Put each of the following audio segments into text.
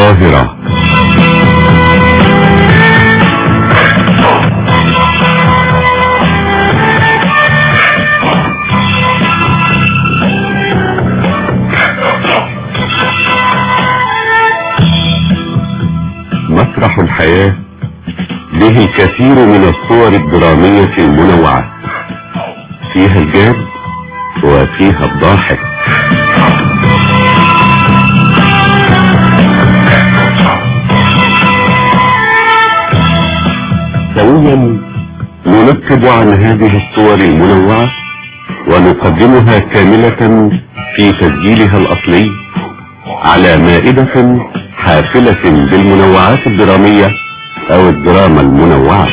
القاهرة مسرح الحياة به الكثير من الصور الدرامية المنوعة فيها الجاد وفيها الضاحك سويا ننكب عن هذه الصور المنوعة ونقدمها كاملة في تسجيلها الأصلي على مائدة حافلة بالمنوعات الدرامية أو الدراما المنوعة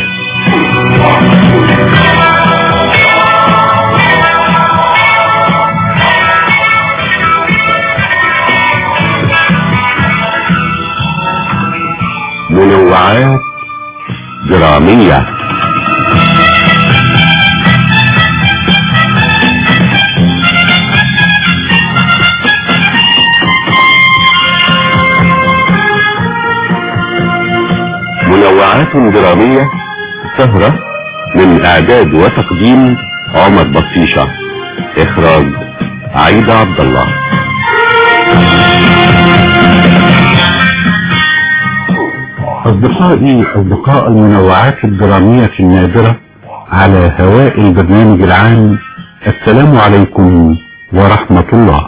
منوعات درامية منوعات درامية سهرة من اعداد وتقديم عمر بطيشة اخراج عيدة عبد الله أصدقائي أصدقاء المنوعات الدرامية النادرة على هواء البرنامج العام السلام عليكم ورحمة الله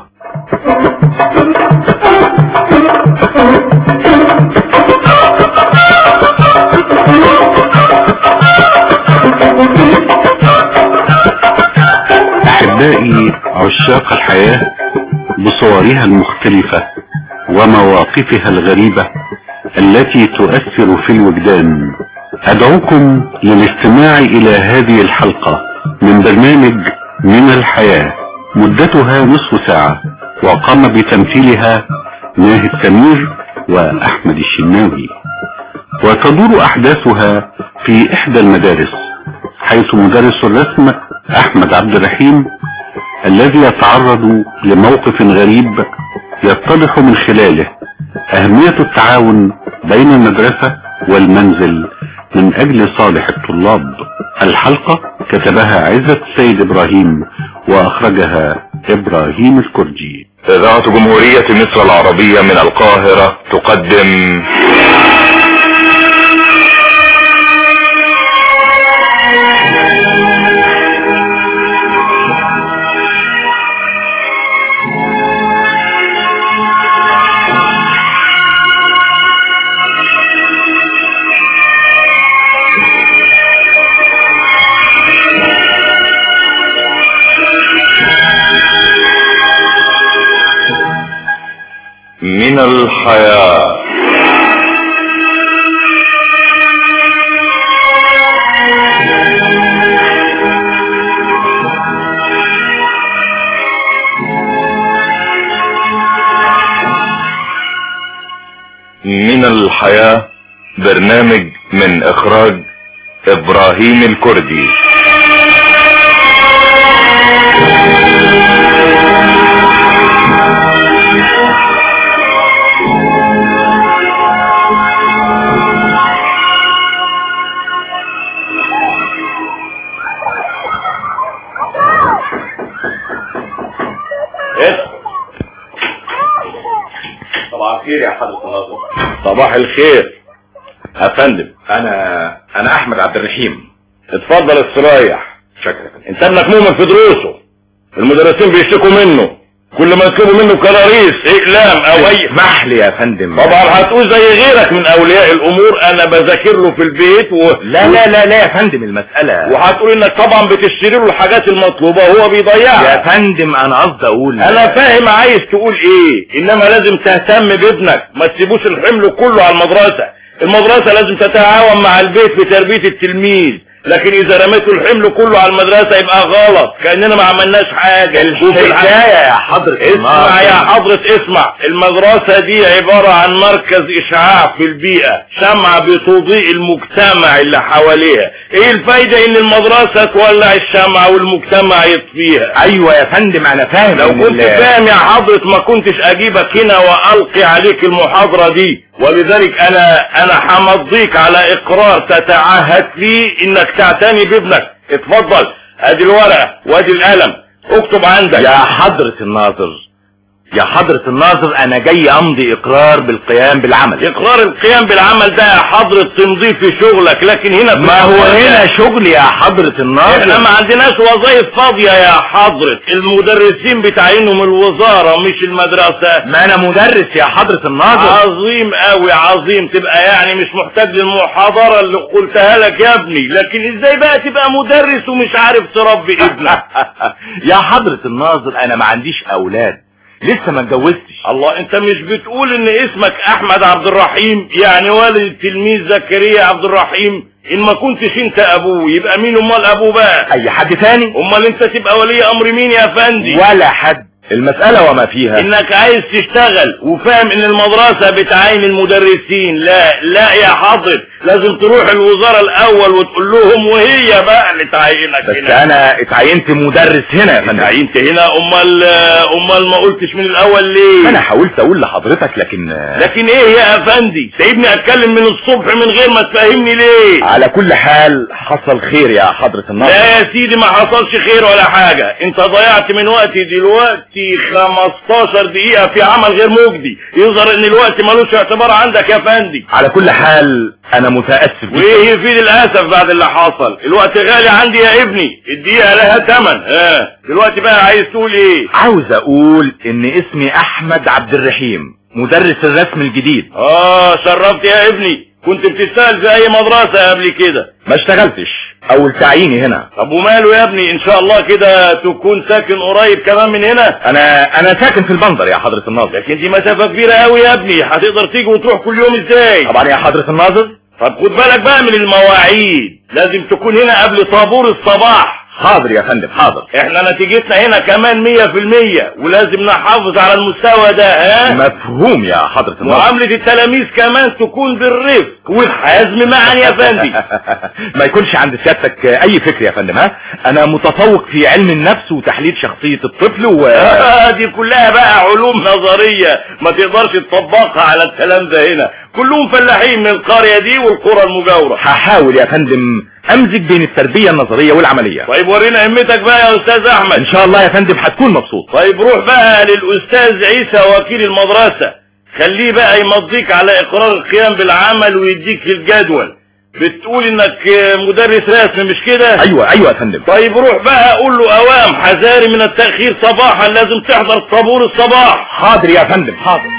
أحبائي عشاق الحياة بصورها المختلفة ومواقفها الغريبة التي تؤثر في الوجدان أدعوكم للاستماع إلى هذه الحلقة من برنامج من الحياة مدتها نصف ساعة وقام بتمثيلها ناهد سمير وأحمد الشناوي وتدور أحداثها في إحدى المدارس حيث مدرس الرسم أحمد عبد الرحيم الذي يتعرض لموقف غريب يتضح من خلاله أهمية التعاون بين المدرسة والمنزل من أجل صالح الطلاب الحلقة كتبها عزة سيد إبراهيم وأخرجها إبراهيم الكرجي إذاعة جمهورية مصر العربية من القاهرة تقدم من الحياة من الحياة برنامج من اخراج ابراهيم الكردي صباح الخير يا حضرة الناظر صباح الخير يا فندم انا انا احمد عبد الرحيم اتفضل استريح شكرا انت ابنك مؤمن في دروسه المدرسين بيشتكوا منه كل ما يطلبوا منه كراريس اقلام او اي اسمح لي يا فندم طبعا هتقول زي غيرك من اولياء الامور انا بذاكر له في البيت و... لا لا لا لا يا فندم المسألة وهتقول انك طبعا بتشتري له الحاجات المطلوبة وهو بيضيعها يا فندم انا قصدي اقول انا فاهم عايز تقول ايه انما لازم تهتم بابنك ما تسيبوش الحمل كله على المدرسة المدرسة لازم تتعاون مع البيت في تربية التلميذ لكن اذا رميتوا الحمل كله على المدرسة يبقى غلط كأننا ما عملناش حاجة وفي الح- الحكاية يا حضرة اسمع يا حضرة اسمع المدرسة دي عبارة عن مركز اشعاع في البيئة شمعة بتضيء المجتمع اللي حواليها ايه الفايدة ان المدرسة تولع الشمعة والمجتمع يطفيها ايوه يا فندم انا فاهم لو إن كنت ال- فاهم يا حضرة ما كنتش اجيبك هنا والقي عليك المحاضرة دي ولذلك انا انا همضيك على اقرار تتعهد فيه انك تعتني بابنك اتفضل ادي الورقة وادي القلم اكتب عندك يا حضرة الناظر يا حضرة الناظر انا جاي امضي اقرار بالقيام بالعمل اقرار القيام بالعمل ده يا حضرة تمضيه في شغلك لكن هنا في ما هو المدرسة هنا شغل يا حضرة احنا الناظر ما عندناش وظائف فاضية يا حضرة المدرسين بتعينهم الوزارة مش المدرسة ما انا مدرس يا حضرة الناظر عظيم قوي عظيم تبقى يعني مش محتاج للمحاضرة اللي قلتها لك يا ابني لكن ازاي بقى تبقى مدرس ومش عارف تربي ابنك يا حضرة الناظر انا ما عنديش اولاد لسه ما اتجوزتش الله انت مش بتقول ان اسمك احمد عبد الرحيم يعني والد التلميذ زكريا عبد الرحيم ان ما كنتش انت ابوه يبقى مين امال ابوه بقى اي حد تاني امال انت تبقى ولي امر مين يا فندي ولا حد المسألة وما فيها انك عايز تشتغل وفاهم ان المدرسة بتعين المدرسين لا لا يا حاضر لازم تروح الوزارة الاول وتقول لهم وهي بقى اللي تعينك بس هنا انا اتعينت مدرس هنا يا فندم تعينت هنا امال امال ما قلتش من الاول ليه انا حاولت اقول لحضرتك لكن لكن ايه يا افندي سيبني اتكلم من الصبح من غير ما تفهمني ليه على كل حال حصل خير يا حضرة الناظر لا يا سيدي ما حصلش خير ولا حاجة انت ضيعت من وقتي دلوقتي 15 دقيقة في عمل غير مجدي يظهر ان الوقت ملوش اعتبار عندك يا فندي على كل حال انا متأسف جدا وايه يفيد الاسف بعد اللي حصل الوقت غالي عندي يا ابني الدقيقة لها تمن اه دلوقتي بقى عايز تقول ايه عاوز اقول ان اسمي احمد عبد الرحيم مدرس الرسم الجديد اه شرفت يا ابني كنت بتشتغل في اي مدرسة قبل كده ما اشتغلتش اول تعييني هنا طب وماله يا ابني ان شاء الله كده تكون ساكن قريب كمان من هنا انا انا ساكن في البندر يا حضرة الناظر لكن دي مسافة كبيرة قوي يا ابني هتقدر تيجي وتروح كل يوم ازاي طبعا يا حضرة الناظر طب خد بالك بقى من المواعيد لازم تكون هنا قبل طابور الصباح حاضر يا فندم حاضر احنا نتيجتنا هنا كمان مية في المية ولازم نحافظ على المستوى ده ها مفهوم يا حضرة الناظر معاملة التلاميذ كمان تكون بالرفق والحزم معا يا فندي ما يكونش عند سيادتك اي فكر يا فندم ها انا متفوق في علم النفس وتحليل شخصية الطفل و آه، دي كلها بقى علوم نظرية ما تقدرش تطبقها على الكلام ده هنا كلهم فلاحين من القرية دي والقرى المجاورة هحاول يا فندم امزج بين التربية النظرية والعملية طيب ورينا همتك بقى يا استاذ ان احمد شاء الله يا فندم هتكون مبسوط طيب روح بقى للاستاذ عيسى وكيل المدرسة خليه بقى يمضيك على اقرار القيام بالعمل ويديك الجدول بتقول انك مدرس رسم مش كده ايوه ايوه يا فندم طيب روح بقى قول له اوام حذاري من التأخير صباحا لازم تحضر طابور الصباح حاضر يا فندم حاضر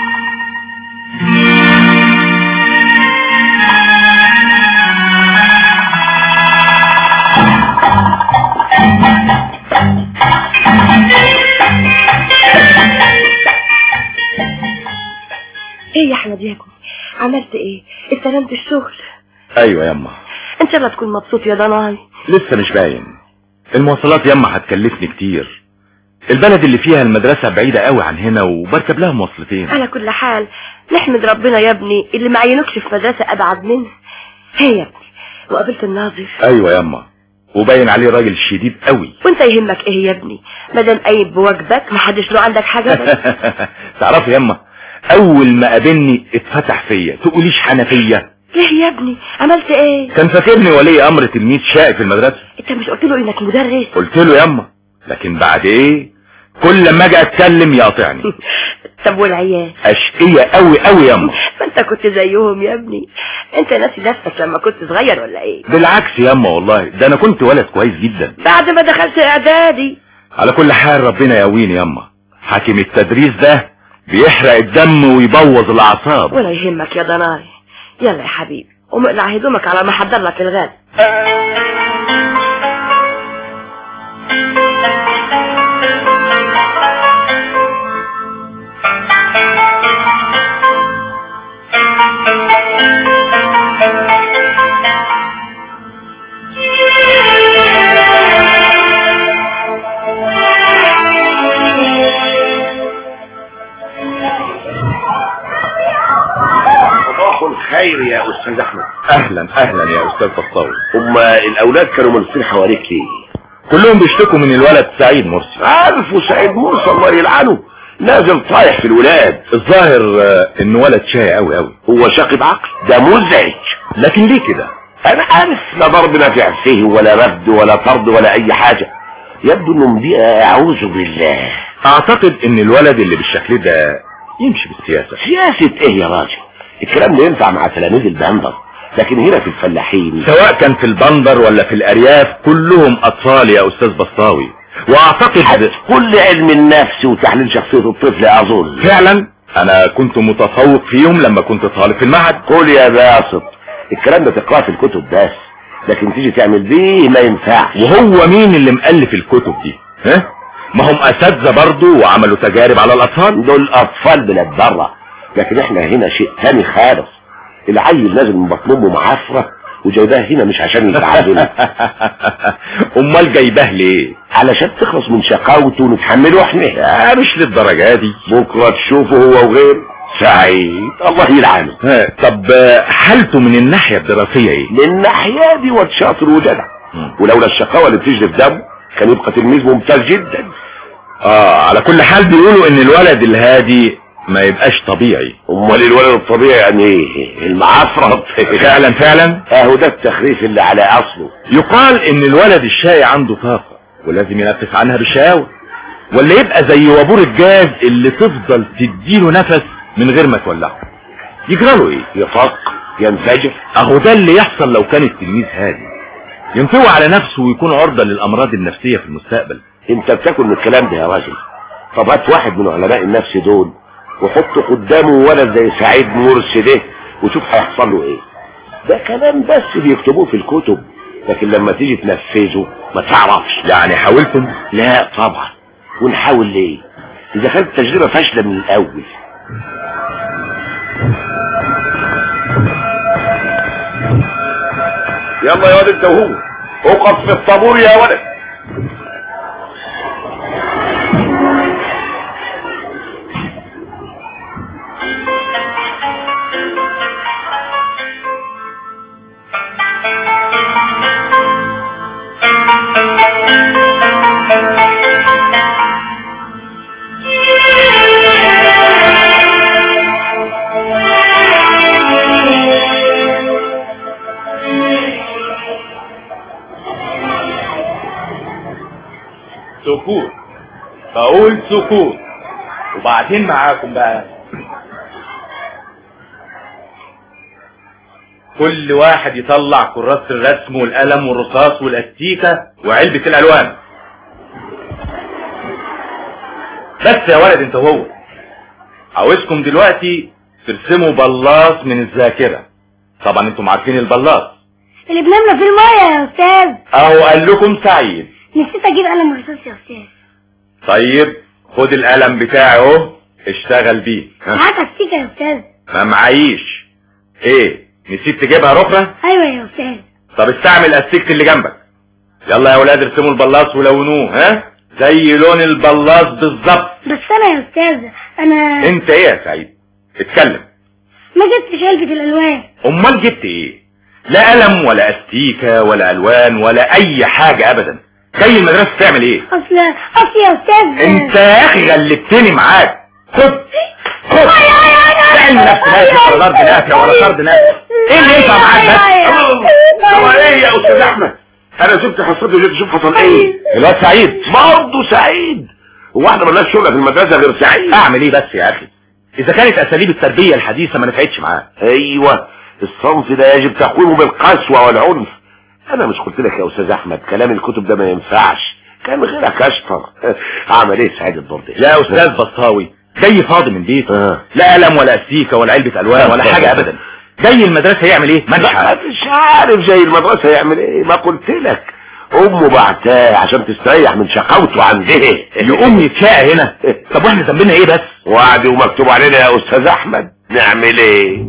ايه يا احمد ياكل عملت ايه استلمت الشغل ايوه يما ان شاء الله تكون مبسوط يا ضناي لسه مش باين المواصلات يما هتكلفني كتير البلد اللي فيها المدرسة بعيدة قوي عن هنا وبركب لها مواصلتين على كل حال نحمد ربنا يا ابني اللي ما عينوكش في مدرسة ابعد منه هي يا ابني وقابلت الناظر ايوه يما وباين عليه راجل شديد قوي وانت يهمك ايه يا ابني مادام قايم بواجبك ما حدش له عندك حاجة بس تعرفي يما اول ما قابلني اتفتح فيا تقوليش حنفية ليه يا ابني عملت ايه كان فاكرني ولي امر تلميذ شقي في المدرسة انت مش قلت له انك مدرس قلت له يما لكن بعد ايه كل لما اجي اتكلم يقاطعني طب والعيال اشقية قوي قوي يما ما انت كنت زيهم يا ابني انت ناسي نفسك لما كنت صغير ولا ايه بالعكس يما والله ده انا كنت ولد كويس جدا بعد ما دخلت اعدادي على كل حال ربنا يقويني يما حاكم التدريس ده بيحرق الدم ويبوظ الاعصاب ولا يهمك يا ضناي يلا يا حبيبي قوم اقلع هدومك على ما احضر لك الغد صباح الخير يا استاذ احمد اهلا اهلا يا استاذ بطاوي هما الاولاد كانوا ملفين حواليك ليه كلهم بيشتكوا من الولد سعيد مرسي عارف وسعيد موسى الله يلعنه نازل طايح في الولاد الظاهر آه، انه ولد شاي قوي قوي هو شاقي بعقل ده مزعج لكن ليه كده انا عارف لا ضرب نافع فيه ولا رد ولا طرد ولا اي حاجة يبدو انه مضيء اعوذ بالله اعتقد ان الولد اللي بالشكل ده يمشي بالسياسة سياسة ايه يا راجل الكلام ده ينفع مع تلاميذ البندر لكن هنا في الفلاحين سواء كان في البندر ولا في الارياف كلهم اطفال يا استاذ بسطاوي واعتقد حتى كل علم النفس وتحليل شخصية الطفل اظن فعلا انا كنت متفوق فيهم لما كنت طالب في المعهد قول يا باسط الكلام ده تقراه في الكتب بس لكن تيجي تعمل بيه ما ينفعش وهو مين اللي مؤلف الكتب دي ها ما هم اساتذه برضه وعملوا تجارب على الاطفال دول اطفال بلاد بره لكن احنا هنا شيء تاني خالص العيل نازل من بطن امه معفره وجايباه هنا مش عشان يتعلم امال جايباه ليه علشان تخلص من شقاوته ونتحمله احنا آه مش للدرجه دي بكره تشوفه هو وغيره سعيد الله يلعنه ها، طب آه، حالته من الناحيه الدراسيه ايه من الناحيه دي واد شاطر وجدع مم. ولولا الشقاوه اللي بتجري في دمه كان يبقى تلميذ ممتاز جدا اه على كل حال بيقولوا ان الولد الهادي ما يبقاش طبيعي امال الولد الطبيعي يعني ايه المعفرط فعلا فعلا اهو ده التخريف اللي على اصله يقال ان الولد الشاي عنده طاقة ولازم ينفس عنها بالشقاوة ولا يبقى زي وابور الجاز اللي تفضل تديله نفس من غير ما تولعه يجراله ايه يفق ينفجر اهو ده اللي يحصل لو كان التلميذ هادي ينطوي على نفسه ويكون عرضة للامراض النفسية في المستقبل انت بتاكل من الكلام ده يا راجل طب هات واحد من علماء النفس دول وحط قدامه ولد زي سعيد مرسي ده وشوف هيحصل له ايه ده كلام بس بيكتبوه في الكتب لكن لما تيجي تنفذه ما تعرفش يعني حاولتم لا طبعا ونحاول ليه اذا كانت التجربة فاشلة من الاول يلا يا ولد انت وهو اقف في الطابور يا ولد سكوت بقول سكوت وبعدين معاكم بقى كل واحد يطلع كراسة الرسم والقلم والرصاص والاستيكة وعلبة الالوان بس يا ولد انت هو عاوزكم دلوقتي ترسموا بلاص من الذاكرة طبعا انتم عارفين البلاص اللي بنملى في المية يا استاذ اهو قال لكم سعيد نسيت اجيب قلم رصاص يا استاذ طيب خد القلم بتاعي اهو اشتغل بيه ها؟ معاك استيكة يا استاذ ما معيش ايه نسيت تجيبها ركرة ايوه يا استاذ طب استعمل استيكة اللي جنبك يلا يا ولاد ارسموا البلاص ولونوه ها زي لون البلاص بالظبط بس انا يا استاذ انا انت ايه يا سعيد اتكلم ما جبتش علبة الالوان امال جبت ايه لا قلم ولا استيكة ولا الوان ولا اي حاجة ابدا جاي المدرسة تعمل ايه اصل اصل يا استاذ انت يا اخي غلبتني معاك خد خد تعمل نفس نفسك ولا ضرب نافع ولا طرد نافع ايه اللي ينفع معاك بس هو ايه يا استاذ احمد انا سبت حصتي وجيت اشوف حصل ايه الواد سعيد برضه سعيد هو احنا مالناش شغله في المدرسه غير سعيد اعمل ايه بس يا اخي اذا كانت اساليب التربية الحديثة ما نفعتش معاه ايوه الصنف ده يجب تقويمه بالقسوه والعنف انا مش قلت لك يا استاذ احمد كلام الكتب ده ما ينفعش كان غيرك اشطر عمل ايه سعيد الدور ده يا استاذ بصاوي جاي فاضي من بيته آه. لا قلم ولا استيكة ولا علبة الوان ولا حاجة ابدا جاي المدرسة يعمل ايه لا منحة مش عارف زي المدرسة يعمل ايه ما قلت لك امه بعتاه عشان تستريح من شقاوته عندها يقوم يتشاء هنا طب واحنا ذنبنا ايه بس وعد ومكتوب علينا يا استاذ احمد نعمل ايه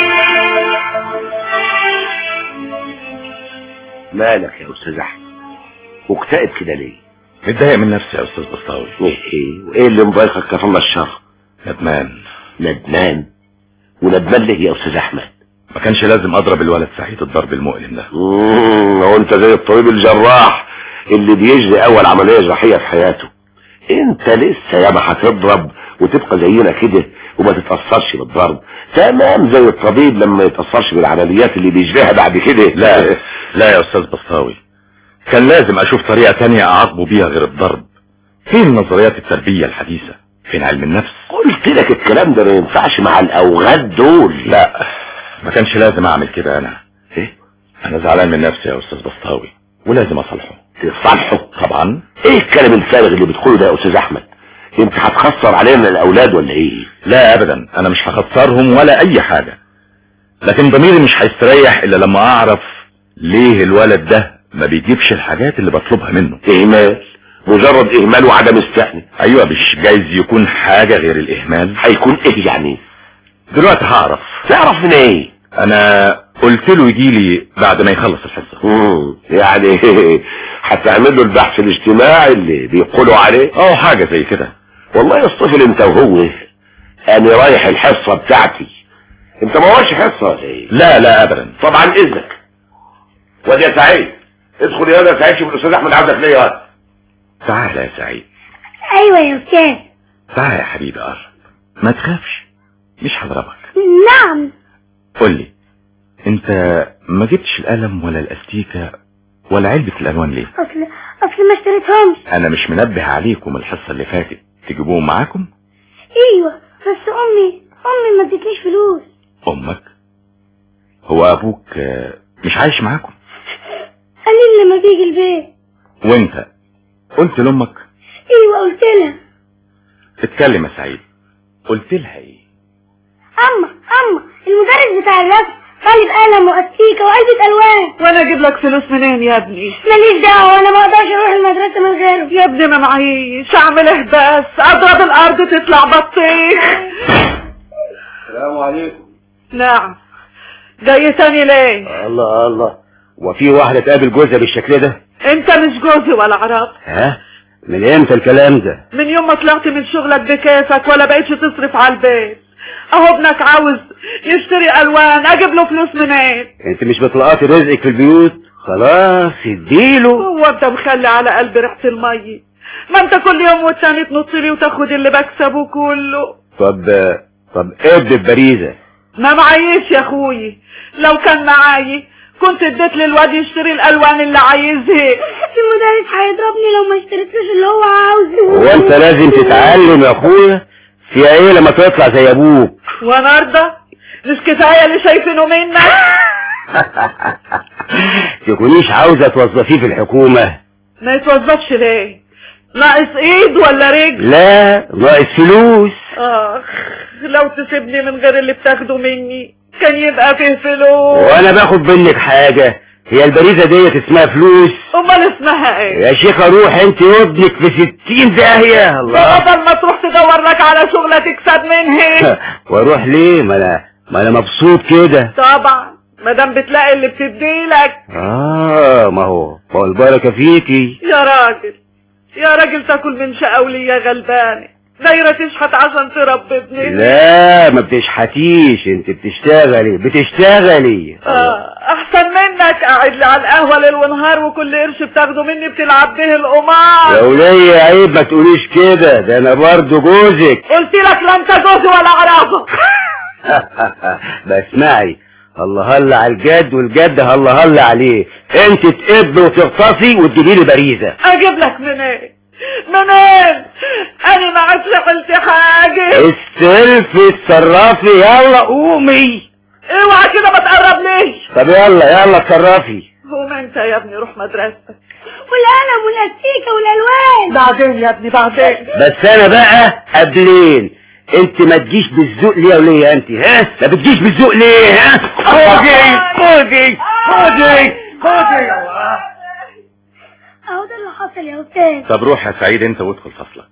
مالك يا استاذ احمد مكتئب كده ليه متضايق من نفسي يا استاذ بسطاوي ايه ايه وايه اللي مضايقك كفر الله الشر ندمان ندمان وندمان ليه يا استاذ احمد ما كانش لازم اضرب الولد سعيد الضرب المؤلم ده امم هو انت زي الطبيب الجراح اللي بيجري اول عمليه جراحيه في حياته انت لسه ياما هتضرب وتبقى زينا كده وما تتاثرش بالضرب تمام زي الطبيب لما ما يتاثرش بالعمليات اللي بيجريها بعد كده لا لا يا استاذ بسطاوي كان لازم اشوف طريقة تانية اعاقبه بيها غير الضرب فين نظريات التربية الحديثة فين علم النفس قلت لك الكلام ده ما ينفعش مع الاوغاد دول لا ما كانش لازم اعمل كده انا ايه انا زعلان من نفسي يا استاذ بسطاوي ولازم اصلحه تصالحه طبعا ايه الكلام الفارغ اللي بتقوله ده يا استاذ احمد انت هتخسر علينا الاولاد ولا ايه لا ابدا انا مش هخسرهم ولا اي حاجة لكن ضميري مش هيستريح الا لما اعرف ليه الولد ده ما بيجيبش الحاجات اللي بطلبها منه اهمال مجرد اهمال وعدم استحن ايوه مش جايز يكون حاجة غير الاهمال هيكون ايه يعني دلوقتي هعرف تعرف من ايه انا قلت له يجي لي بعد ما يخلص الحصة مم. يعني هتعمل له البحث الاجتماعي اللي بيقولوا عليه اه حاجة زي كده والله يا طفل انت وهو انا رايح الحصة بتاعتي انت ما هوش حصة ولا ايه لا لا ابدا طبعا اذنك وادي يا سعيد ادخل يا يا سعيد شوف الاستاذ احمد عاوزك ليه يا تعال يا سعيد ايوه يا استاذ تعال يا حبيبي قرب ما تخافش مش هضربك نعم قول لي انت ما جبتش القلم ولا الاستيكة ولا علبة الالوان ليه اصل اصل ما اشتريتهمش انا مش منبه عليكم الحصة اللي فاتت تجيبوهم معاكم ايوه بس امي امي ما ادتنيش فلوس امك هو ابوك آه، مش عايش معاكم قال لي لما بيجي البيت وانت قلت لامك ايوه قلت لها اتكلم يا سعيد قلت لها ايه اما اما المدرس بتاع الرسم طالب قلم واستيكه وعلبه الوان وانا اجيب لك فلوس منين يا ابني ماليش دعوه انا ما اقدرش اروح المدرسه من غيره يا ابني ما معيش اعمل ايه بس اضرب الارض تطلع بطيخ السلام عليكم نعم جاي تاني ليه الله الله وفي واحدة تقابل جوزها بالشكل ده انت مش جوزي ولا عرب ها من امتى الكلام ده من يوم ما طلعت من شغلك بكيفك ولا بقيتش تصرف على البيت اهو ابنك عاوز يشتري الوان اجيب له فلوس منين انت مش بتلقطي رزقك في البيوت خلاص اديله هو انت مخلي على قلبي ريحه المي ما انت كل يوم والتاني تنط لي وتاخد اللي بكسبه كله طب طب ابدا ببريزة ما معيش يا اخوي لو كان معاي كنت اديت للواد يشتري الالوان اللي عايزها المدرس هيضربني لو ما اشتريتلوش اللي هو عاوزه هو انت لازم تتعلم يا اخويا في ايه لما تطلع زي ابوك وانا ارضى مش كفايه اللي شايفينه منك تكونيش عاوزة توظفيه في الحكومة ما يتوظفش ليه ناقص ايد ولا رجل لا ناقص فلوس اخ لو تسيبني من غير اللي بتاخده مني كان يبقى فيه فلوس وانا باخد منك حاجة هي البريزة ديت اسمها فلوس امال اسمها ايه يا شيخة روح انت وابنك في ستين داهية الله بدل ما تروح تدور لك على شغلة تكسب منها واروح ليه ما انا ما انا مبسوط كده طبعا مادام بتلاقي اللي بتديلك اه ما هو ما هو البركة فيكي يا راجل يا راجل تاكل من شقاولي يا غلبانة دايرة تشحت عشان تربي ابنك لا ما بتشحتيش انت بتشتغلي بتشتغلي آه احسن منك قاعد لي على القهوة ليل ونهار وكل قرش بتاخده مني بتلعب به يا القمار ولية عيب ما تقوليش كده ده انا برضو جوزك قلت لك لا انت جوزي ولا عرفة بسمعي الله هلا على الجد والجد هلا هلا عليه انت تقب وتغطسي وتجيبي لي بريزة اجيب لك منين منين انا ما عادش حلت حاجة السلف اتصرفي يلا قومي اوعى كده ما تقرب ليش طب يلا يلا اتصرفي قوم انت يا ابني روح مدرستك والقلم والاستيكه والالوان بعدين يا ابني بعدين بس انا بقى قبلين انت ما تجيش بالذوق ليه وليه انت ها ما بتجيش بالذوق ليه ها خدي خدي خدي خدي اهو ده اللي حصل يا استاذ طب روح يا سعيد انت وادخل فصلك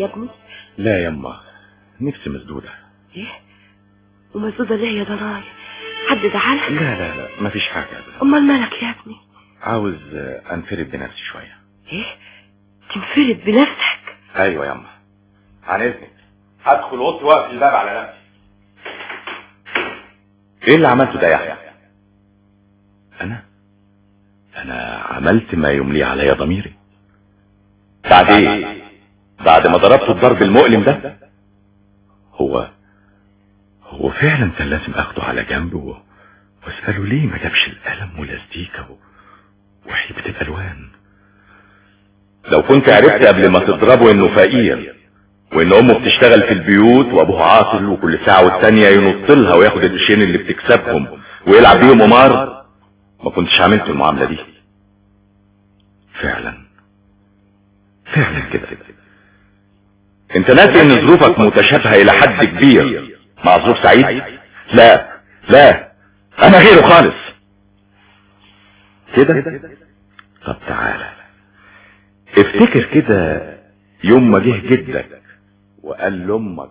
يا ابني لا يما نفسي مسدودة ايه ومسدودة ليه يا ضناي حد زعلك لا لا لا مفيش حاجة أبدا. امال مالك يا ابني عاوز آه، انفرد بنفسي شوية ايه تنفرد بنفسك ايوه يما عن اذنك هدخل اوضتي واقفل الباب على نفسي ايه اللي عملته ده يا يحيى انا انا عملت ما يملي علي ضميري بعد ايه بعد ما ضربت الضرب المؤلم ده هو هو فعلا كان لازم اخده على جنب و... واساله ليه ما جابش القلم والاستيكه و... وحيبه الالوان لو كنت عرفت قبل ما تضربه انه فقير وان امه بتشتغل في البيوت وابوه عاطل وكل ساعة والتانية ينط لها وياخد القرشين اللي بتكسبهم ويلعب بيهم قمار ما كنتش عملت المعاملة دي فعلا فعلا كده انت ناسي ان ظروفك متشابهة الى حد كبير مع ظروف سعيد لا لا انا غيره خالص كده طب تعالى افتكر كده يوم ما جه جدك وقال لامك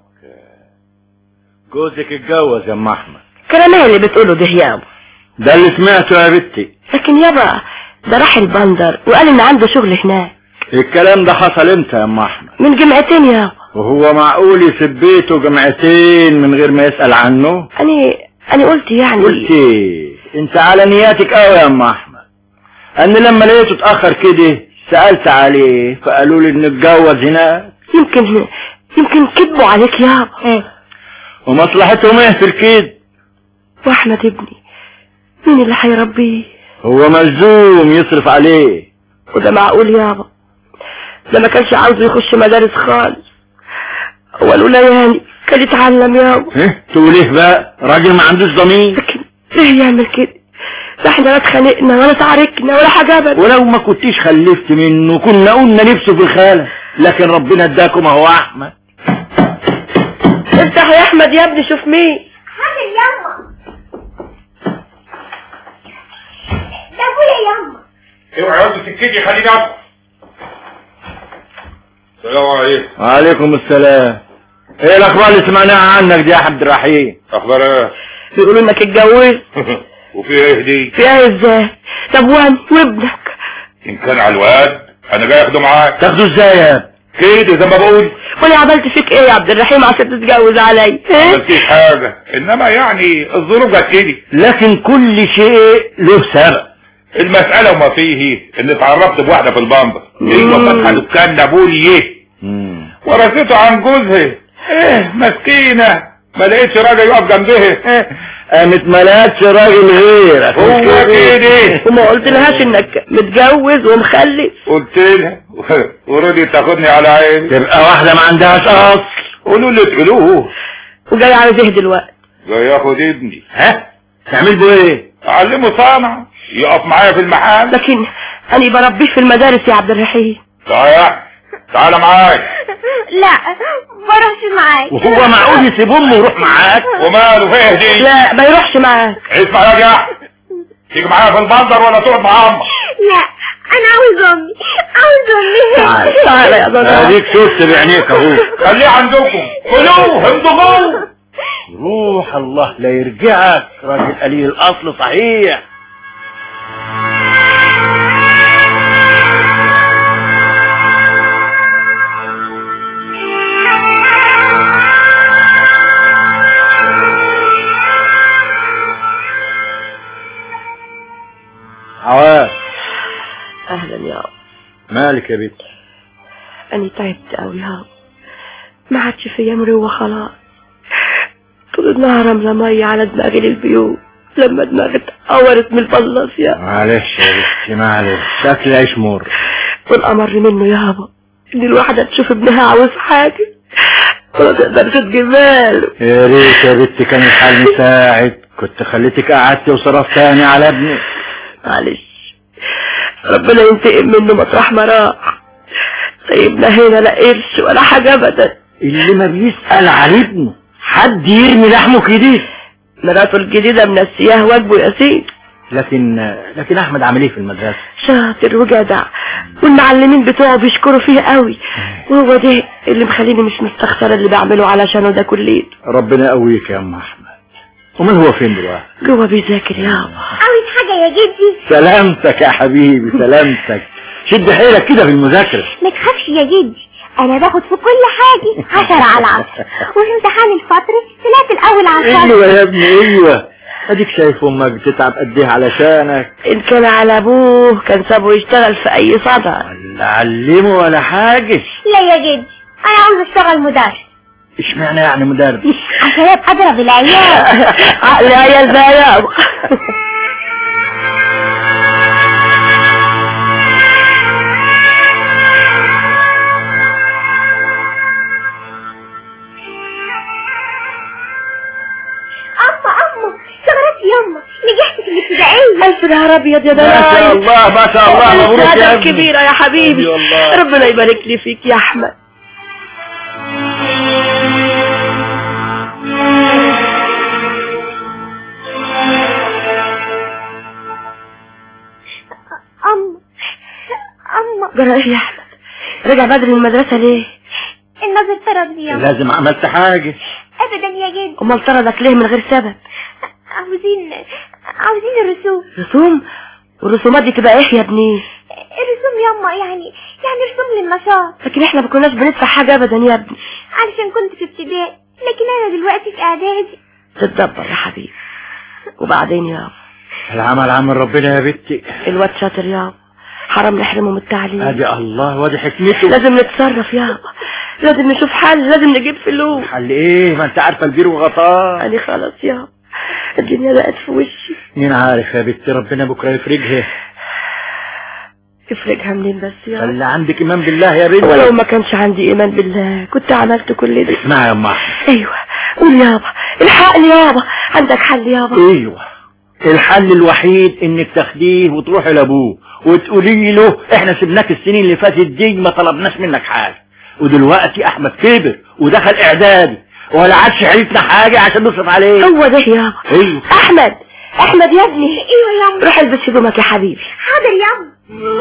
جوزك اتجوز يا ام احمد كلام إيه اللي بتقوله ده يابا ده اللي سمعته يا بنتي لكن يابا ده راح البندر وقال ان عنده شغل هناك الكلام ده حصل امتى يا ام احمد من جمعتين يابا وهو معقول يسيب بيته جمعتين من غير ما يسأل عنه انا انا قلت يعني قلت ايه انت على نياتك قوي يا ام احمد انا لما لقيته اتاخر كده سالت عليه فقالوا لي انه اتجوز هناك يمكن يمكن كذبوا عليك يابا ومصلحتهم ايه في الكيد واحمد ابني مين اللي هيربيه هو ملزوم يصرف عليه وده معقول يابا ده ما كانش عاوزه يخش مدارس خالص هو الولياني كان يتعلم يابا ايه تقول ايه بقى راجل ما عندوش ضمير لكن ليه يعمل كده ده احنا لا اتخانقنا ولا تعاركنا ولا حاجة ابدا ولو ما كنتيش خلفت منه كنا قلنا نفسه في الخالة لكن ربنا اداكم اهو احمد افتح يا احمد يا ابني شوف مين حاضر يما ده ابويا يما اوعى يا ولد تكدي خليني ادخل السلام عليكم وعليكم السلام ايه الاخبار اللي سمعناها عنك دي يا عبد الرحيم اخبار ايه بيقولوا انك اتجوزت وفي ايه دي فيها ازاي طب وان وابنك ان كان على الواد انا جاي اخده معاك تاخده ازاي يا ابني؟ كده زي ما بقول وانا عملت فيك ايه يا عبد الرحيم عشان تتجوز علي ما عملتيش حاجه انما يعني الظروف جت كده لكن كل شيء له سبب المسألة وما فيه ان اتعرفت بواحدة في البندر ايوه فاتحة دكان نابولي ورثته عن جوزها ايه مسكينة ما لقيتش راجل يقف جنبها قامت ملقتش راجل غيرك هو كده وما قلت لهاش انك متجوز ومخلف قلت لها ورضي تاخدني على عيني تبقى واحدة ما عندهاش اصل قولوا اللي تقولوه وجاي على زهد دلوقتي جاي ياخد ابني ها تعمل بيه ايه اعلمه صنعة يقف معايا في المحل لكن انا بربيه في المدارس يا عبد الرحيم تعال تعال معايا لا بروحش معاك وهو معقول يسيب امه ويروح معاك وماله فيه دي لا ما يروحش معاك اسمع يا جحا تيجي معايا في البندر ولا تقعد مع امك لا انا عاوز امي عاوز امي تعالى يا ضناي اديك شفت بعينيك اهو خليه عندكم كلوه امضغوه روح الله لا يرجعك راجل قليل الاصل صحيح عواف اهلا يا رب مالك يا بنت انا تعبت قوي يا رب ما عادش فيا مروه خلاص طول النهار املى ميه على دماغي للبيوت لما دماغي اتقورت من البلاص يا معلش يا بنتي معلش شكل عيش مر والامر منه يابا ان الواحدة تشوف ابنها عاوز حاجة ولا تقدرش تجيبها يا ريت يا بنتي كان الحال مساعد كنت خليتك قعدتي وصرفت تاني على ابني معلش ربنا ينتقم منه مطرح ما راح سيبنا هنا لا قرش ولا حاجة ابدا اللي ما بيسأل على ابنه حد يرمي لحمه كده مراته الجديدة منسياه واجبه يا سيدي لكن لكن احمد عامل ايه في المدرسه شاطر وجدع والمعلمين بتوعه بيشكروا فيه قوي وهو ده اللي مخليني مش مستخسرة اللي بعمله علشانه ده كليته ربنا يقويك يا ام احمد امال هو فين دلوقتي جوه بيذاكر يابا عاوز حاجة يا جدي سلامتك يا حبيبي سلامتك شد حيلك كده في المذاكره ما تخافش يا جدي انا باخد في كل حاجة عشرة على عشرة وفي امتحان الفطر طلعت الاول على الفصل ايوه يا ابني ايوه اديك شايف امك بتتعب قد ايه علشانك ان كان على ابوه كان سابه يشتغل في اي صدى لا علمه ولا حاجه لا يا جدي انا عاوز اشتغل مدرس اشمعنى يعني مدرس عشان ابقى اضرب العيال عقل عيال بقى يابا اما اما ثغرات يما نجحت في الابتدائية الف نهار ابيض يا ما شاء دلال الله ما شاء الله مبروك يا السعادة ابني الكبيرة يا حبيبي رضي الله. ربنا يبارك لي فيك يا احمد اما اما جرى ايه يا احمد رجع بدري من المدرسة ليه النظر طرد يما لازم عملت حاجه ابدا يا جدي امال طردك ليه من غير سبب عاوزين عاوزين الرسوم رسوم والرسومات دي تبقى ايه يا ابني الرسوم يما يعني يعني رسوم للنشاط لكن احنا ما كناش بندفع حاجة ابدا يا ابني علشان كنت في ابتدائي لكن انا دلوقتي في اعدادي تتدبر يا حبيبي وبعدين يابا العمل عمل ربنا يا بنتي الواد شاطر يابا حرام نحرمه من التعليم ادي الله وادي حكمته لازم نتصرف يابا لازم نشوف حل لازم نجيب فلوس حل ايه ما انت عارفه البير وغطاه أنا خلاص يابا الدنيا بقت في وشي مين عارف يا بنتي ربنا بكره يفرجها تفرجها منين بس يابا خلي عندك ايمان بالله يا بنتي ولو ما كانش عندي ايمان بالله كنت عملت كل ده اسمعي يا ام احمد ايوه قول يابا الحقني يابا عندك حل يابا ايوه الحل الوحيد انك تاخديه وتروحي لابوه وتقولي له احنا سبناك السنين اللي فاتت دي ما طلبناش منك حاجه ودلوقتي احمد كبر ودخل اعدادي ولا عادش عرفنا حاجه عشان نصرف عليه هو ده يابا ايوه احمد احمد يا ابني ايوه يما روح البس هدومك يا حبيبي حاضر يما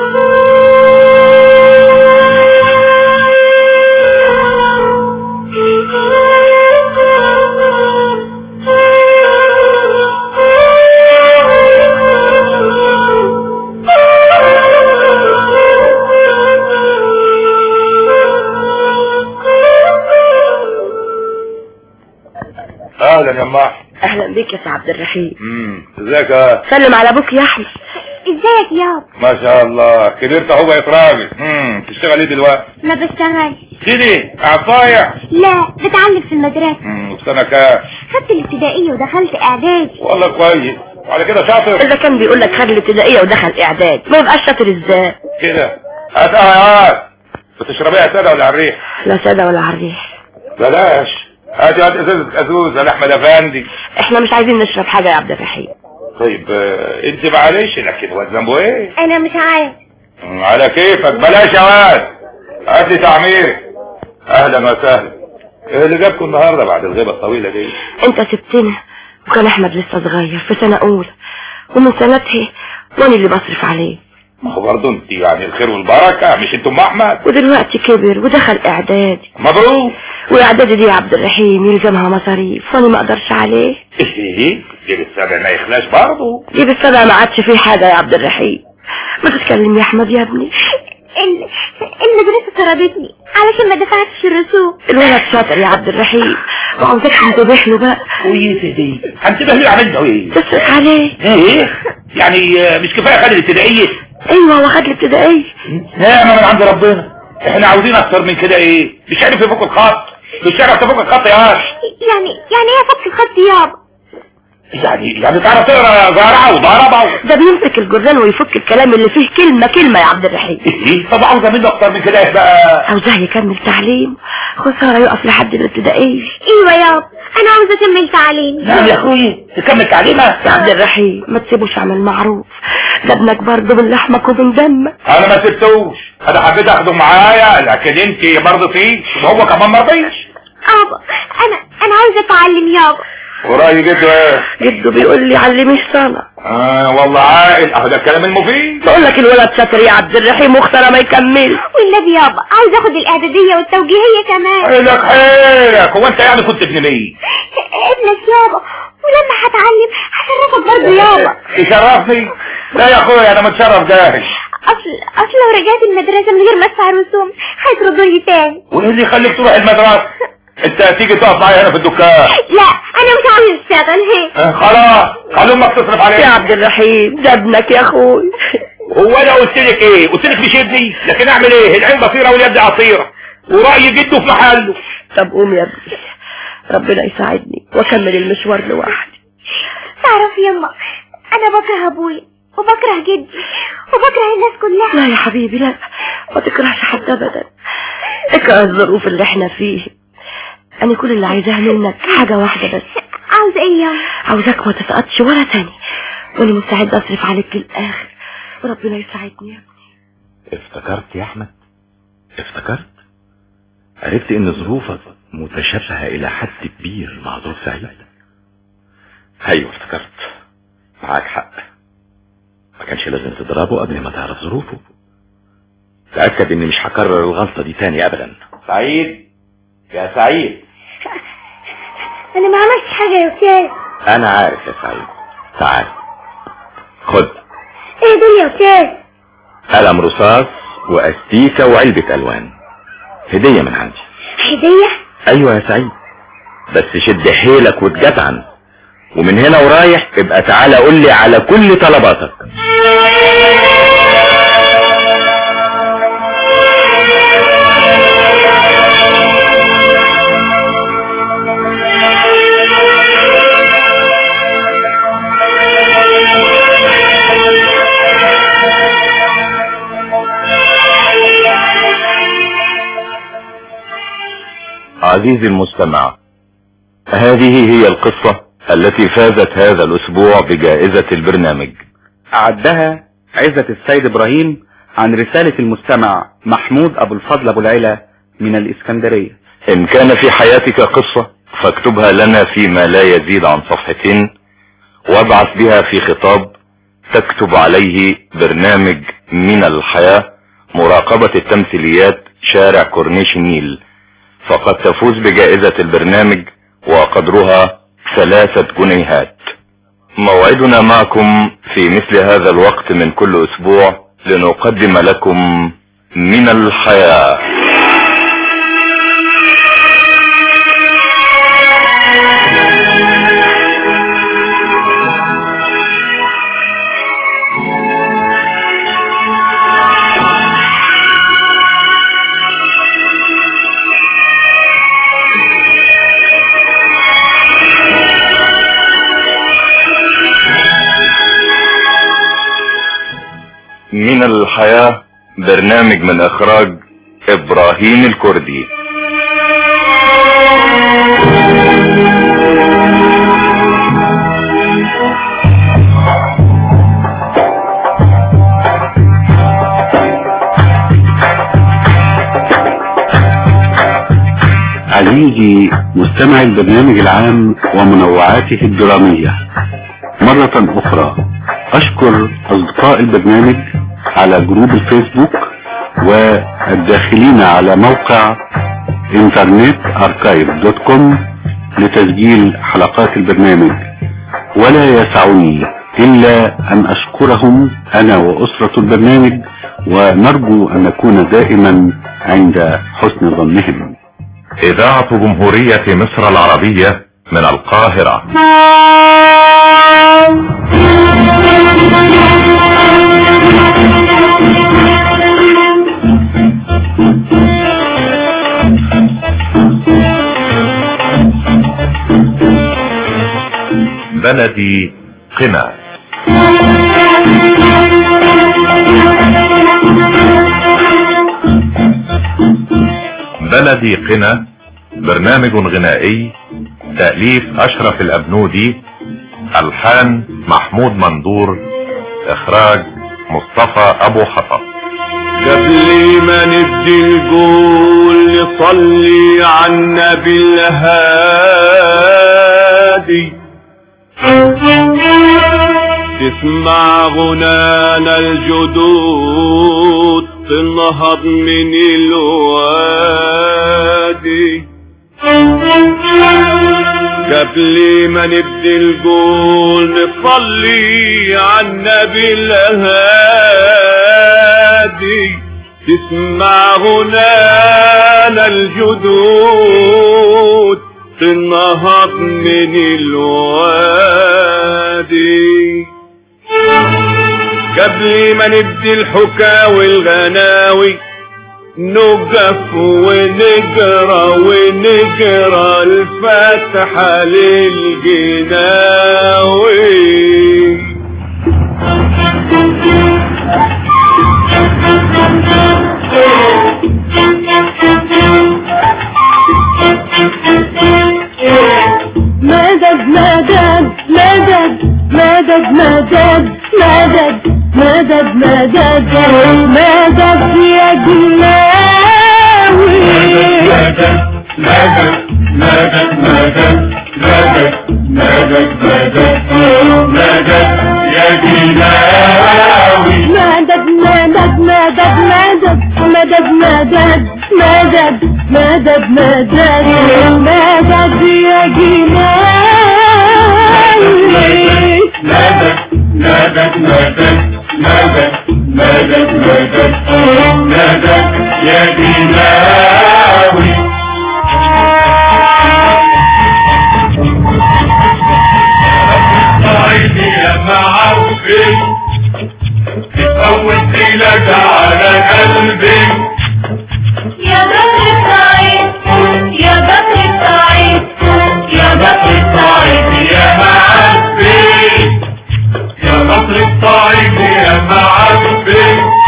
اهلا يا ام اهلا بيك يا سي عبد الرحيم امم ازيك يا سلم على ابوك يا احمد ازيك يابا ما شاء الله كبرت اهو بقيت راجل امم تشتغل ايه دلوقتي ما بشتغلش كده قاعد ضايع لا بتعلم في المدرسة امم في سنه كام خدت الابتدائية ودخلت اعدادي والله كويس وعلى كده شاطر اذا كان بيقول لك خد الابتدائيه ودخل اعداد ما يبقاش شاطر ازاي كده هاتها يا واد بتشربيها ساده ولا على الريح لا ساده ولا عريح بلاش هاتي هات ازازه ازوزه لاحمد افندي احنا مش عايزين نشرب حاجه يا عبد الرحيم طيب آه، انت معلش لكن هو ذنبه ايه انا مش عارف مم، على كيفك بلاش يا واد هات لي تعمير اهلا وسهلا ايه اللي جابكم النهارده بعد الغيبه الطويله دي انت سبتنا وكان احمد لسه صغير في سنه اولى ومن سنتها وانا اللي بصرف عليه ما هو برضه انت يعني الخير والبركه مش انتم احمد ودلوقتي كبر ودخل اعدادي مبروك واعدادي دي يا عبد الرحيم يلزمها مصاريف وانا ما اقدرش عليه ايه جيب السبع ما يخلاش برضه جيب السبع ما عادش فيه حاجه يا عبد الرحيم ما تتكلم يا احمد يا ابني ال- المدرسة طردتني علشان ما دفعتش الرسوم الولد شاطر يا عبد الرحيم وعاوزك تنتبه له بقى كويسه دي هنتبه له عملنا ايه تصرف عليه ايه يعني آه، مش كفايه خلي الابتدائيه ايوه واخد الابتدائيه نعمه من عند ربنا احنا عاوزين اكتر من كده ايه مش عارف يفك الخط مش عارف تفك الخط يا اخي يعني يعني ايه فك الخط يابا يعني يعني تعرف تقرا زهرة وضربة ده بيمسك الجرنان ويفك الكلام اللي فيه كلمة كلمة يا عبد الرحيم ايه طب عاوزة منه اكتر من كده إيه بقى عاوزاه يكمل تعليم خسارة يقف لحد الابتدائية ايوه يابا انا عاوزة اكمل تعليم نعم يا اخوي تكمل تعليمها يا عبد الرحيم ما تسيبوش عمل معروف ده ابنك برضه من لحمك ومن دمك انا ما سبتوش انا حبيت اخده معايا لكن انت برضه فيه وهو كمان ما رضيش ابا انا انا عاوزة اتعلم يابا ورأي جده ايه جده بيقول لي علميه الصلاة اه والله عاقل اهو ده الكلام المفيد بقول لك الولد شاطر يا عبد الرحيم مختار ما يكمل والنبي يابا عاوز اخد الاعدادية والتوجيهية كمان حيلك حيلك هو انت يعني كنت ابن مين ابنك يابا ولما هتعلم هشرفك برضه يابا تشرفني لا يا اخويا انا متشرف جاهز اصل اصل لو رجعت المدرسة من غير ما ادفع رسوم هيطردوا لي تاني وايه اللي يخليك تروح المدرسة انت هتيجي تقف معايا هنا في الدكان لا انا مش عاوز اشتغل هيك اه خلاص خلي امك تصرف عليك يا عبد الرحيم ده ابنك يا اخوي هو انا قلت لك ايه قلت لك مش ابني لكن اعمل ايه العين بصيره واليد عصيره وراي جده في محله طب قوم يا ابني ربنا يساعدني واكمل المشوار لوحدي تعرف يما انا بكره ابويا وبكره جدي وبكره الناس كلها لا يا حبيبي لا ما تكرهش حد ابدا اكره الظروف اللي احنا فيه انا كل اللي عايزاه منك حاجة واحدة بس عاوز ايه يما عاوزاك ما تسقطش ولا تاني وانا مستعد اصرف عليك للاخر وربنا يساعدني يا ابني افتكرت يا احمد افتكرت عرفت ان ظروفك متشابهة الى حد كبير مع ظروف سعيد ايوه افتكرت معاك حق ما كانش لازم تضربه قبل ما تعرف ظروفه تأكد اني مش هكرر الغلطة دي تاني ابدا سعيد يا سعيد انا ما عملتش حاجة يا استاذ انا عارف يا سعيد تعال خد ايه دول يا استاذ قلم رصاص واستيكة وعلبة الوان هدية من عندي هدية ايوه يا سعيد بس شد حيلك وتجدعن ومن هنا ورايح ابقى تعالى قول لي على كل طلباتك عزيزي المستمع هذه هي القصة التي فازت هذا الأسبوع بجائزة البرنامج أعدها عزة السيد إبراهيم عن رسالة المستمع محمود أبو الفضل أبو العلا من الإسكندرية إن كان في حياتك قصة فاكتبها لنا فيما لا يزيد عن صفحتين وابعث بها في خطاب تكتب عليه برنامج من الحياة مراقبة التمثيليات شارع كورنيش النيل فقد تفوز بجائزة البرنامج وقدرها ثلاثة جنيهات موعدنا معكم في مثل هذا الوقت من كل اسبوع لنقدم لكم من الحياة من الحياة برنامج من اخراج ابراهيم الكردي عزيزي مستمع البرنامج العام ومنوعاته الدرامية مرة أخرى أشكر أصدقاء البرنامج على جروب الفيسبوك والداخلين على موقع انترنت اركايف دوت كوم لتسجيل حلقات البرنامج ولا يسعني إلا أن أشكرهم أنا وأسرة البرنامج ونرجو أن نكون دائما عند حسن ظنهم اذاعة جمهورية مصر العربية من القاهرة بلدي قنا بلدي قنا برنامج غنائي تأليف أشرف الأبنودي ألحان محمود مندور إخراج مصطفى أبو حطب قبل ما ندي الجول نصلي على النبي الهادي تسمع غنانا الجدود تنهض من الوادي قبل ما نبدي القول نصلي على النبي الهادي تسمع غنانا الجدود تنهض من الوادي قبل ما نبدي الحكاوي الغناوي نقف ونقرا ونقرا الفاتحة للجناوي مدد مدد مدد مدد مدد مدد مدد مدد مدد يا جلاوي مدد مدد مدد مدد مدد مدد مدد يا جلاوي مدد مدد مدد مدد مدد مدد مدد مدد مدد مدد يا جلاوي مدد مدد مدد مدد مدد مدد مدد يا جلاوي صعيدي يا معوفي تفوت لك على قلبي يا بدر السعيد يا بدر السعيد يا بطل الصعيد يا معبي يا بطل الصعيد يا معبي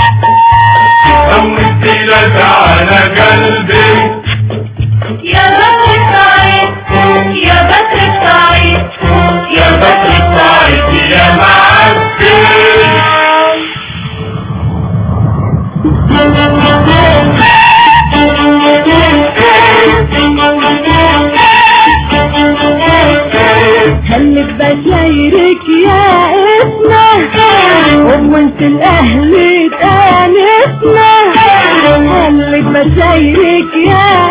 فوت لك على قلبي يا بدر السعيد يا بدر السعيد يا بطل الصعيد يا معبي هلك بشايرك يا اسمه وانت الاهل تانسنا هلك بشايرك يا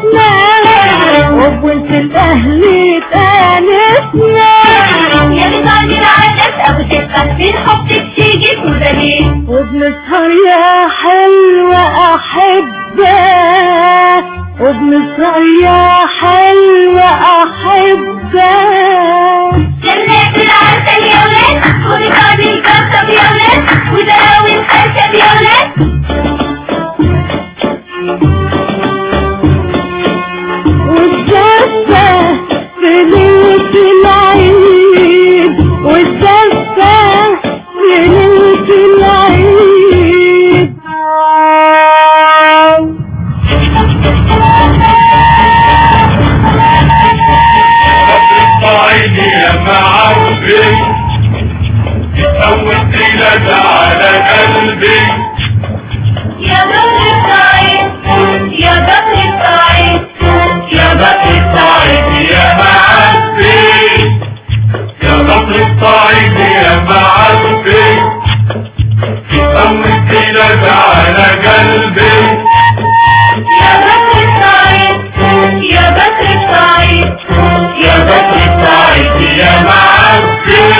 اسمه وانت الاهل تانسنا يا بطعم العادات ابو تبقى فين حبك تيجي كل وبنسهر يا حلوة أحبة وبنسهر يا حلوة أحبة جنات العسل يا ولاد ورقاد الكوكب يا ولاد ودراوي الخشب يا ولاد والدفة في ليلة العيد والدفة في ليلة العيد الصعيد يا معبي فوت لك على قلبي يا بدر السعيد يا بدر السعيد يا بطل الصعيد يا معبي يا بطل الصعيد يا معبي فوت لك على قلبي يا بدر السعيد يا بدر السعيد يا بطل الصعيد يا معبي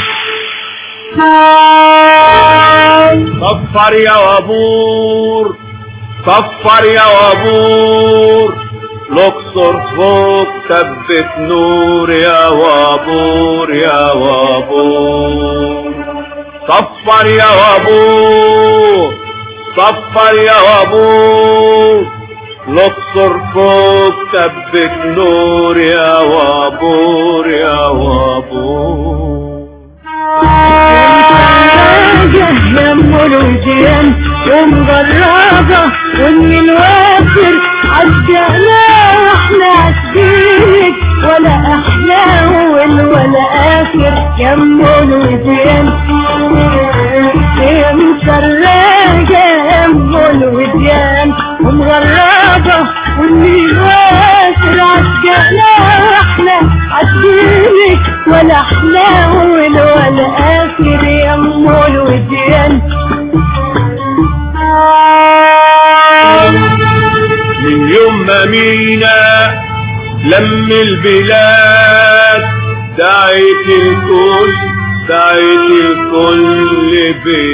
صفر يا وابور صفر يا وابور الاقصر فوق ثبت نور يا وابور يا وابور صفر يا وابور صفر يا وابور الاقصر فوق ثبت نور يا وابور يا وابور يا ام الوجيان ومغربة وام الوافر عجقنا واحنا عاشقينك ولا احلى ولا اخر يا ام الوجيان يا مسراجة يا ام الوجيان ومغربة وام الوافر عجقنا واحنا احنا عدينك ولا احنا اول ولا اخر يا ام الوديان من يوم ما مينا لم البلاد دعيت الكل دعيت الكل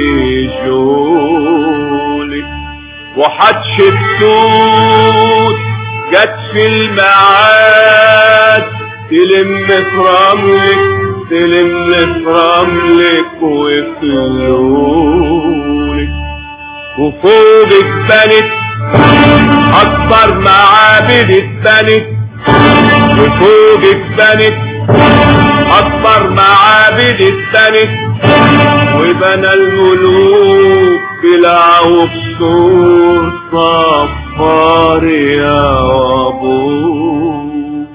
بشغلك وحدش السود جت في الميعاد تلم في رملك تلم في رملك وفي لونك وفوقك بنت اكبر معابد اتبنت وفوقك بنت اكبر معابد اتبنت وبنى الملوك بلعوا بسور صفار يا ابوك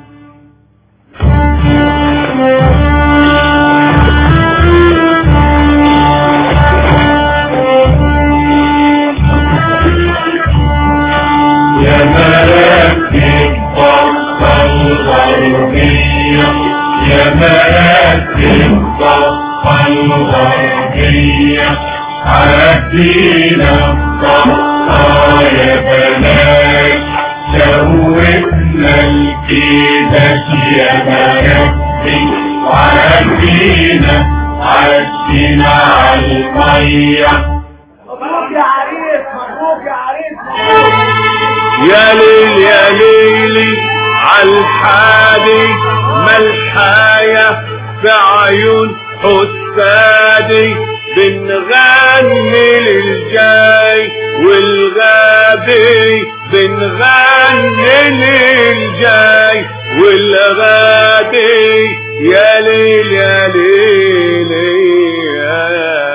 يا مراكب ضخة الغربية يا مراكب ضخة الغربية عدينا الضغطة يا بنات شوقنا الكيدة يا مراكب وعدينا عدينا عالمية مبروك يا عريس مبروك يا عريس يا ليل يا ليلي عالحادي ملحاية في عيون حسادي بنغني للجاي والغادي بنغني للجاي والغادي يا ليل يا ليل يا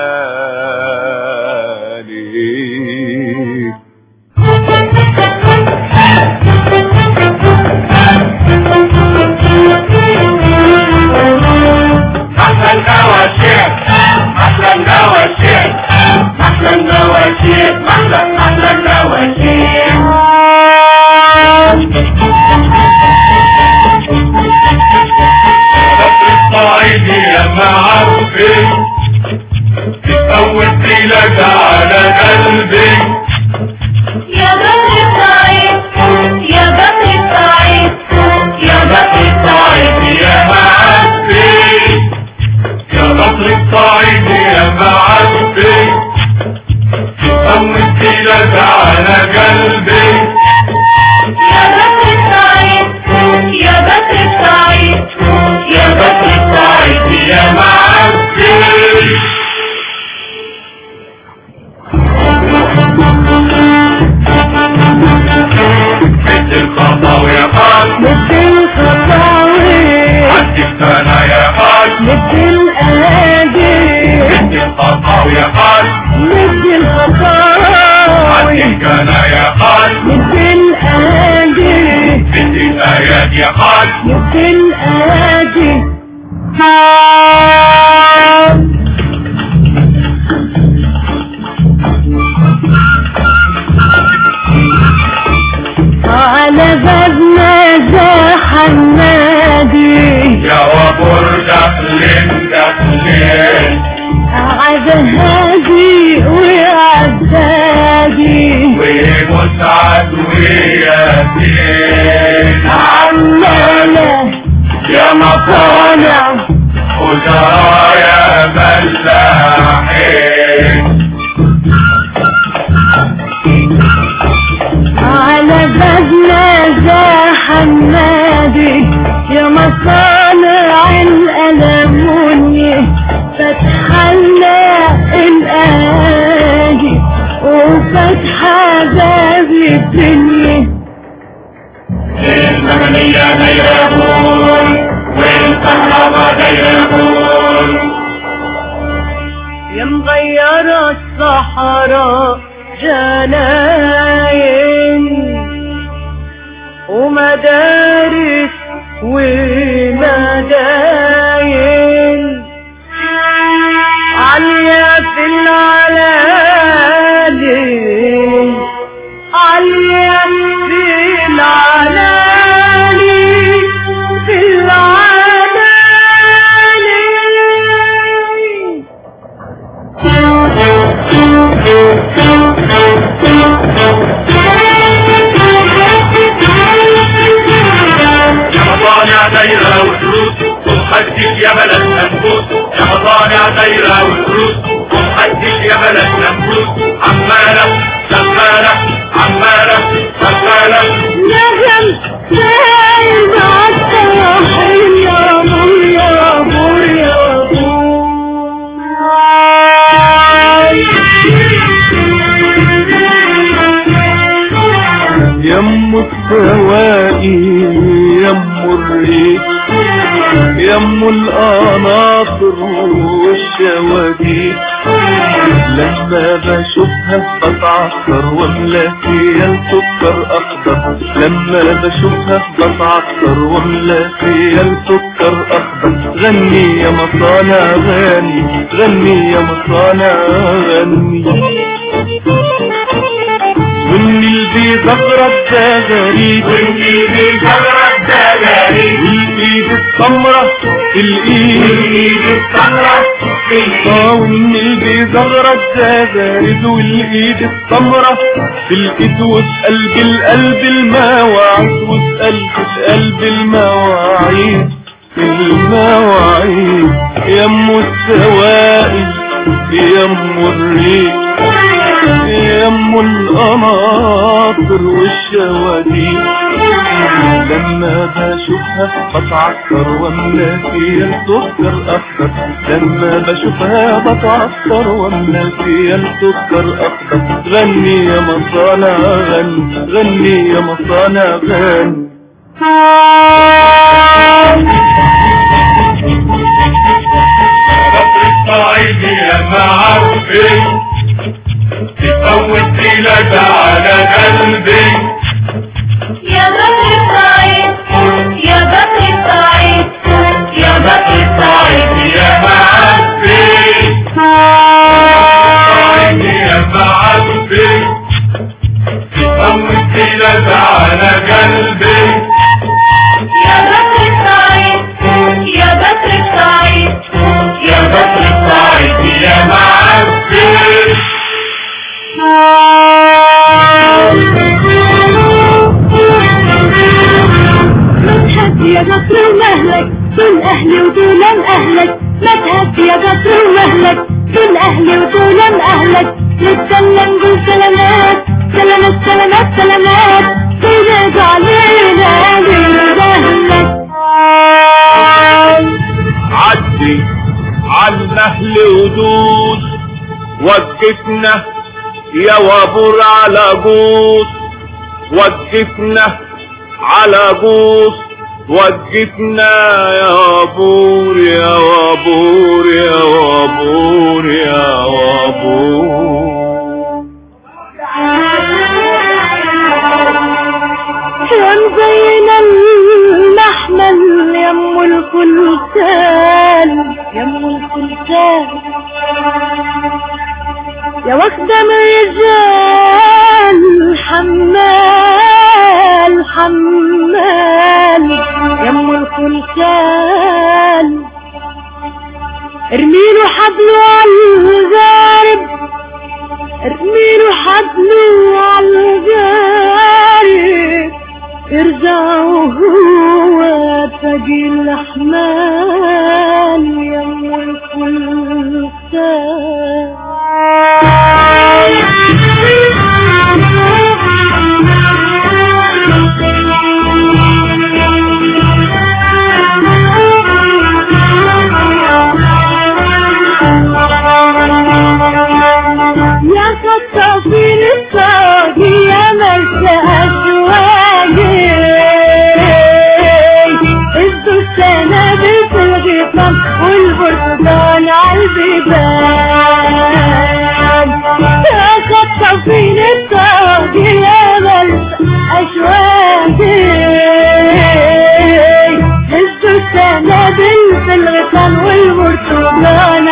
ليل أحلى النواشير أحلى النواشير أحلى النواشير أحلى أحلى النواشير الصعيد يا معرفي بتفوت لك على قلبي يا بدر الصعيد يا بدر الصعيد يا بحر الصعيد يا معرفي يا بحر الصعيد يا معرفي بتفوت لك على قلبي يا بدر الصعيد يا بدر الصعيد يا بحر الصعيد يا معرفي مثل الخطا يا خال مثل خطاوي عدك انا يا خال مثل الاجي مثل الخطا يا خال مثل خطاوي عدك انا يا خال مثل الاجي مثل الايات يا خال مثل الاجي على بابنا زاح النادي يا وبر دخل دخل عاد هادي وعدادي ومسعد وياسين عمالة يا مصانع وزراء يا ملاحين على بابنا زاح النادي يا مصانع الألموني فتح لنا الآدي وفتح باب الدنيا المدنية ديرهون والكهرباء ديرهون يا مغيرة الصحراء جناين ومدارس ومداين عالية في العلالي عالية في العلالي في العلالي دايرة وتروس ومحدش يا بلد منفوس يا مصانع دايرة وتروس ومحدش يا بلد منفوس عمالة شغالة عمالة شغالة نغم سايل عالسواحل يا بور يا بور يا يم السواقي يم الريح يم القناطر والشواجيح لما بشوفها بتعصر واملا فيها السكر اخضر لما بشوفها بتعصر واملا فيها السكر اخضر غني يا مصانع غني غني يا مصانع غني واللي البي زغرة ده غريب واللي البي زغرة ده غريب والايد السمرة في الايد والايد السمرة في الايد اه واللي البي زغرة ده غريب والايد السمرة في الايد وفي قلب القلب المواعيد وفي قلب في قلب المواعيد المواعيد يم السوائل يم الريح يم القناطر والشواديد لما بشوفها بتعثر واملا فيها السكر اخضر لما بشوفها بتعثر واملا فيها السكر اخضر غني يا مصانع غني غني يا مصانع غني صعيدي لما عرفي تفوت لك على قلبي يا بدر الصعيد يا بدر الصعيد يا بدر الصعيد يا معفي صعيدي يا معفي تفوت لك على قلبي يا بدر الصعيد يا بدر الصعيد يا بدر الصعيد يا معفي ما تهدي يا قصر ومهلك دول اهلي ودول اهلك ما تهدي يا قصر ومهلك دول اهلي ودول اهلك نتسلى نقول سلامات سلامات سلامات سلامات سيدك علينا اهلك عدي على الاهل ودود وقفنا يا وابور على جوز وقفنا على جوز وقفنا يا وابور يا وابور يا وابور يا وابور يا مزين المحمل يا ام الفلسان يا ام الفلسان يا واخدة من رجال حمال حمال يا ام الفلسان ارميله حبله على الغارب ارميله حبله على الغارب ارجع وهو تجي الحمال يا ام يا خطافين الصاجي يا مرسى أشواجي ادوا السنابل في الغيطان والبرتقال عالبيبان يا خطافين الصاجي يا مرسى أشواجي ادوا السنابل في الغيطان والبرتقال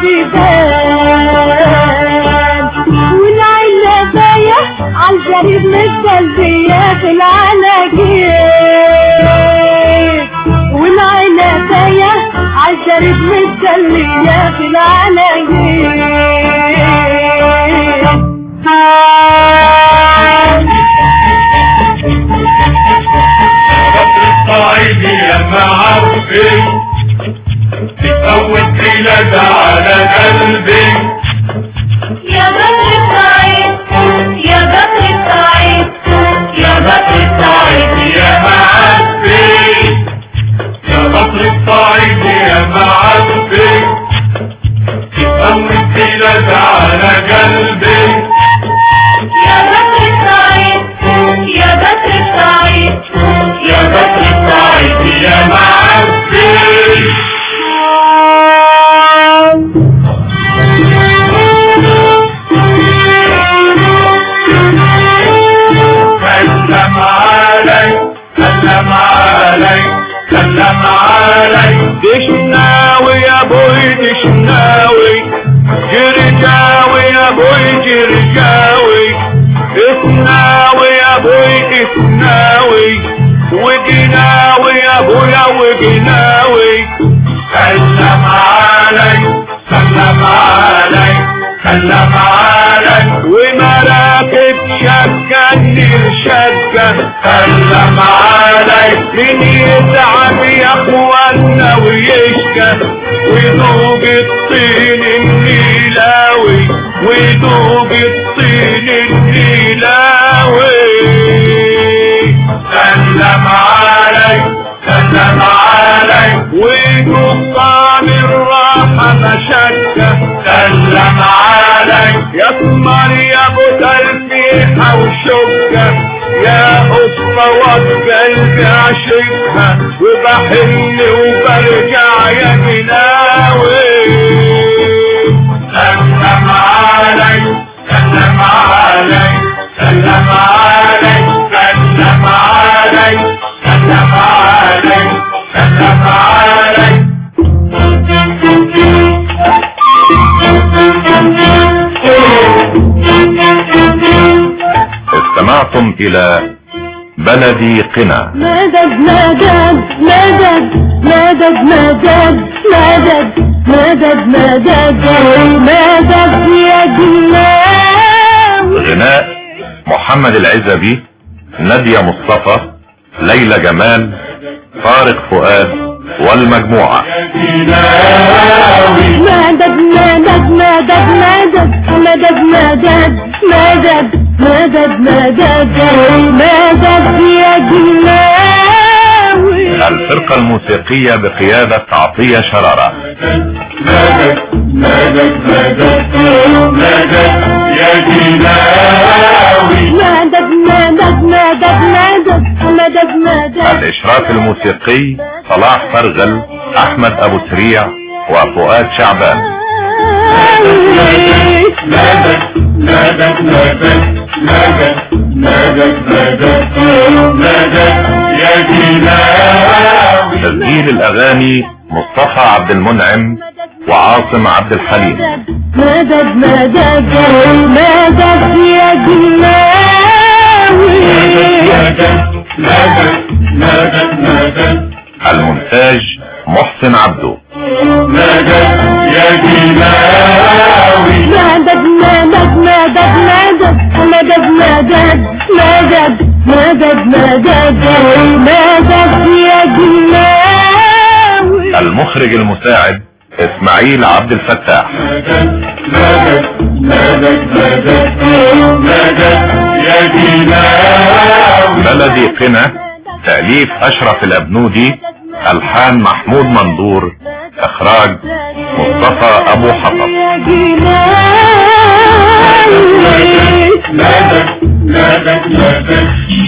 عالبيبان والعيلة باية عالجريب متجلبية في العناجيب والعيلة باية عالجريب متجلبية في العناجيب الصعيد يا معبي بتفوت بلاد على قلبي يا بدر الصعيد يا بدر الصعيد يا بدر الصعيد يا معبي يا بدر الصعيد يا معبي بتفوت بلاد على قلبي يا بدر الصعيد يا بدر الصعيد يا بدر الصعيد يا معبي سلم علي سلم علي سلم علي دشناوي يا بوي دشناوي جرجاوي يا بوي جرجاوي اسناوي يا بوي اسناوي وجناوي يا بويا وجناوي سلم علي سلم علي سلم علي ومراكب شكني الشكة سلم علي من يتعب يا اخوانا ويشكى ويذوب الطين النيلاوي ويذوب الطين النيلاوي سلم علي سلم علي وقطان الراحة مشكة سلم علي يسمر يا ابو تلفيحة وشكة يا قصة وقلبي عشقها وبحن وبرجع يا جناوي سلم علي سلم علي سلم علي سلم علي سلم علي سلم علي استمعتم الى بلدي قنا مدد مدد مدد مدد مدد مدد مدد مدد مدد يا جناوي غناء محمد العزبي نادية مصطفى ليلى جمال طارق فؤاد والمجموعة مدد مدد مدد مدد مدد مدد مدد مدد مدد مدد يا جناوي الفرقة الموسيقية بقيادة عطية شرارة مدد مدد مدد مدد يا جناوي مدد مدد مدد مدد مدد مدد الإشراف الموسيقي صلاح فرغل أحمد أبو سريع وفؤاد شعبان مدد مدد مدد مدد مدد مدد مدد يا جناوي تسجيل الأغاني مصطفى عبد المنعم وعاصم عبد الحليم مدد مدد مدد يا جناوي مدد مدد مدد مدد المونتاج محسن عبده مدد يا جناوي مدد مدد مدد مدد مدد مدد مدد مدد مدد مدد يا جناوي المخرج المساعد اسماعيل عبد الفتاح مدد مدد مدد مدد مدد يا جناوي بلدي قنا تأليف أشرف الأبنودي ألحان محمود منظور إخراج مصطفى أبو حطب يا جناوي مدد مدد مدد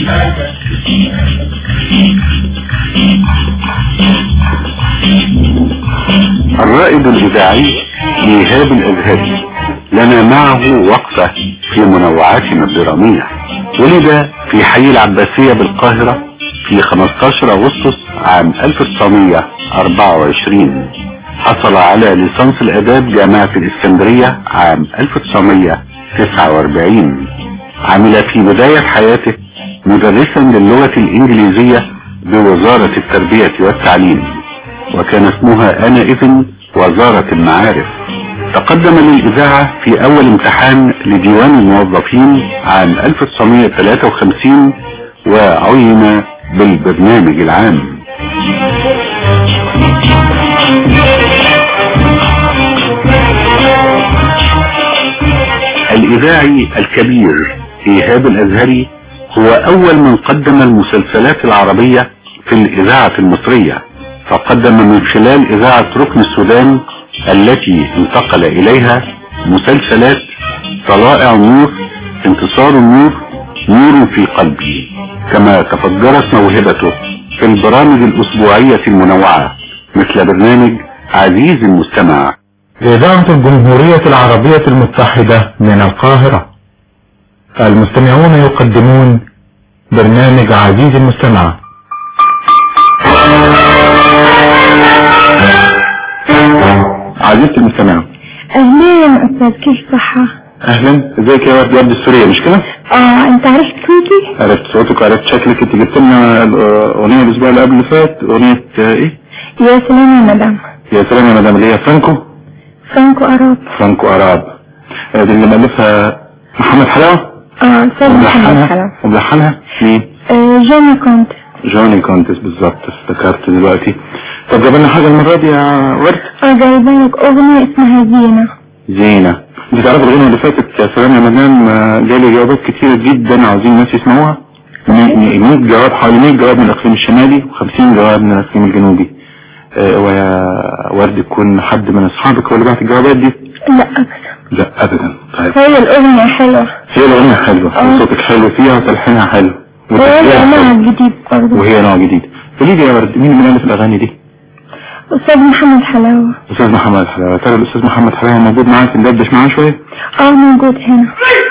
الرائد الإذاعي إيهاب الأزهري لنا معه وقفة في منوعاتنا الدرامية ولد في حي العباسية بالقاهرة في 15 أغسطس عام 1924 حصل على ليسانس الآداب جامعة الإسكندرية عام 1949 عمل في بداية حياته مدرسا للغة الإنجليزية بوزارة التربية والتعليم وكان اسمها آنئذ وزارة المعارف تقدم للإذاعة في أول امتحان لديوان الموظفين عام 1953 وعين بالبرنامج العام الإذاعي الكبير إيهاب الأزهري هو أول من قدم المسلسلات العربية في الإذاعة المصرية فقدم من خلال إذاعة ركن السودان التي انتقل إليها مسلسلات طلائع النور انتصار النور نور في قلبي كما تفجرت موهبته في البرامج الأسبوعية المنوعة مثل برنامج عزيز المستمع إذاعة الجمهورية العربية المتحدة من القاهرة المستمعون يقدمون برنامج عزيز المستمع عزيزتي المستمع اهلين استاذ كيف صحة اهلا ازيك يا ورد يد السورية مش كده اه انت عرفت صوتي عرفت صوتك وعرفت شكلك انت جبت لنا الاغنية الاسبوع اللي قبل اللي فات اغنية آه، ايه يا سلام يا مدام يا سلام يا مدام اللي هي فرانكو فرانكو اراب فرانكو اراب آه، دي اللي مؤلفها محمد حلاوة اه استاذ محمد وملحنها حلال وملحنها مين آه جوني كونت جوني كونتس بالظبط افتكرت دلوقتي طب جاب لنا حاجة المرة دي يا ورد اه جايبه لك اغنية اسمها زينة زينة انت تعرف الغنوة اللي فاتت يا سلام يا مدام آه، جالي جوابات كتيرة جدا عاوزين الناس يسمعوها 100 جواب حوالي 100 جواب من الاقليم الشمالي و50 جواب من الاقليم الجنوبي آه، ويا ورد يكون حد من اصحابك هو اللي بعت الجوابات دي لا ابدا لا ابدا طيب هي الاغنية حلوة هي الاغنية حلوة وصوتك حلو فيها وتلحينها حلو وهي وتسجيلها نوع حلو. جديد برضه وهي نوع جديد قولي لي يا ورد مين اللي مؤلف الاغاني دي استاذ محمد حلاوة استاذ محمد حلاوه ترى الاستاذ محمد حلاوه موجود معاك ندردش معاه شويه اه موجود هنا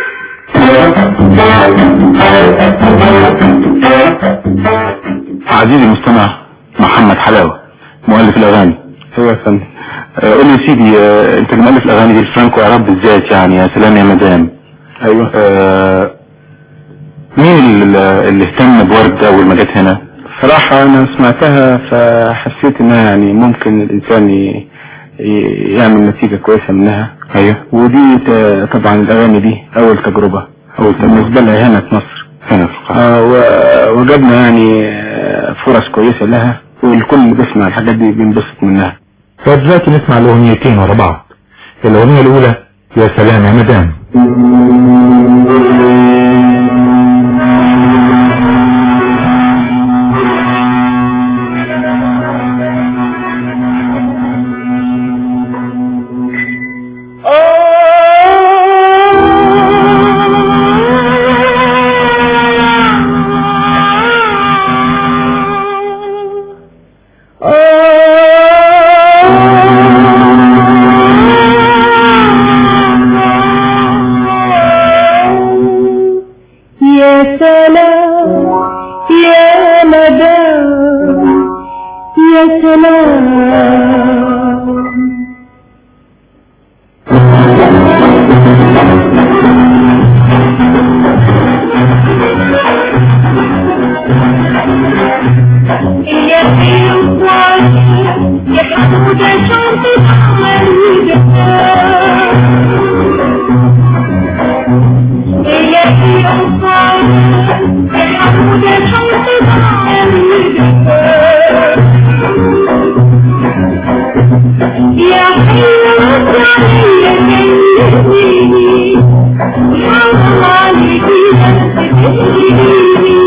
عزيزي المستمع محمد حلاوه مؤلف الاغاني ايوه يا فندم آه، قول لي يا سيدي آه، انت اللي مؤلف الاغاني دي الفرانكو عرب بالذات يعني يا سلام يا مدام ايوه آه مين اللي, اللي اهتم بوردة اول ما جت هنا صراحة أنا سمعتها فحسيت إنها يعني ممكن الإنسان ي- ي- يعمل نتيجة كويسة منها ايوه ودي ت- طبعا الأغاني دي أول تجربة أول بالنسبة لها هنا في مصر هنا في القاهرة آه و- وجدنا يعني آه، فرص كويسة لها والكل اللي بيسمع الحاجات دي بينبسط منها فدلوقتي نسمع الاغنيتين ورا بعض الاغنية الاولى يا سلام يا مدام يا سلام يا مدام يا سلام يا بيوضع يا حمودة شرط الأحمر يا بيوضع يا حمودة شرط الأحمر يا حلوة يا كلميني حرام عليكي تسكتيني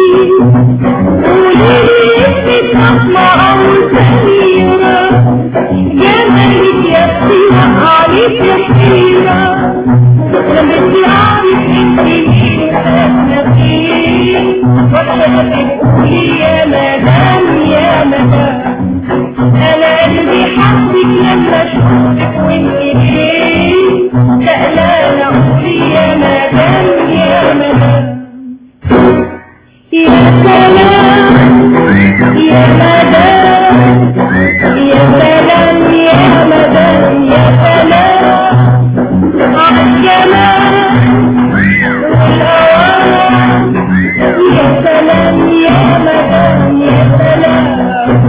يا مدام يا مدام انا قلبي حبك لما شفتك وانت ليه لا لا لا قولي يا مدام يا مدام يا سلام يا مدام يا سلام يا مدام يا سلام عالجمال والهوام يا سلام يا مدام يا سلام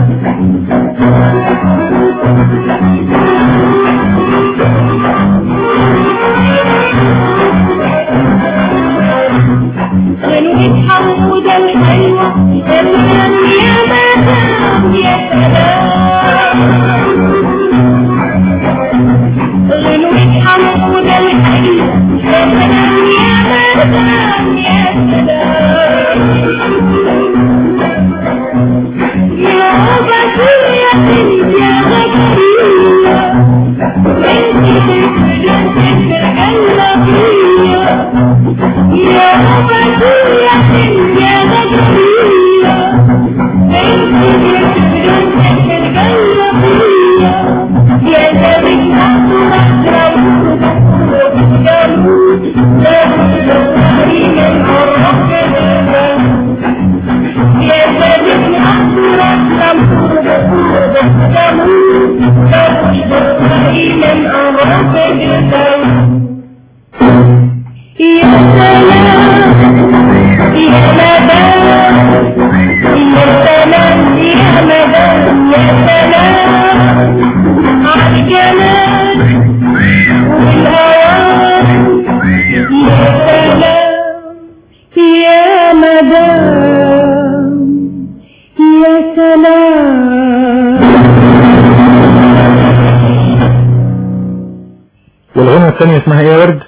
غنوة حمودة الحلوة سلام يا مدام يا سلام غنوة حمودة الحلوة يا مدام يا سلام والغنى الثانية اسمها ايه يا ورد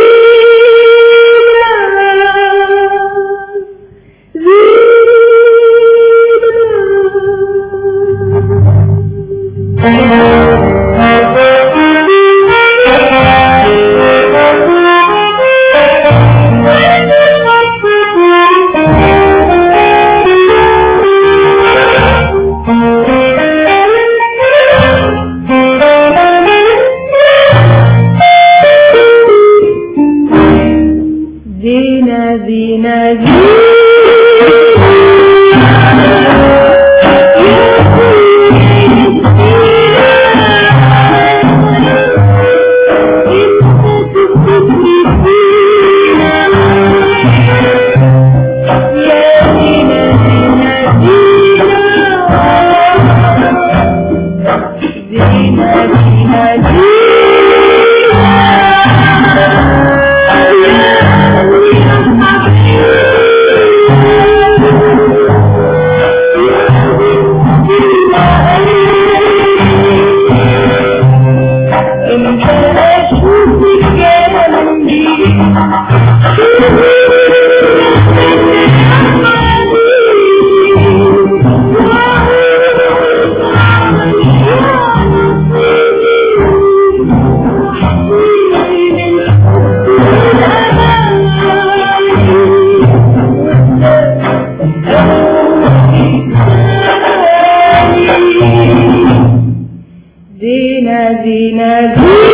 زينة زينة زينة زينة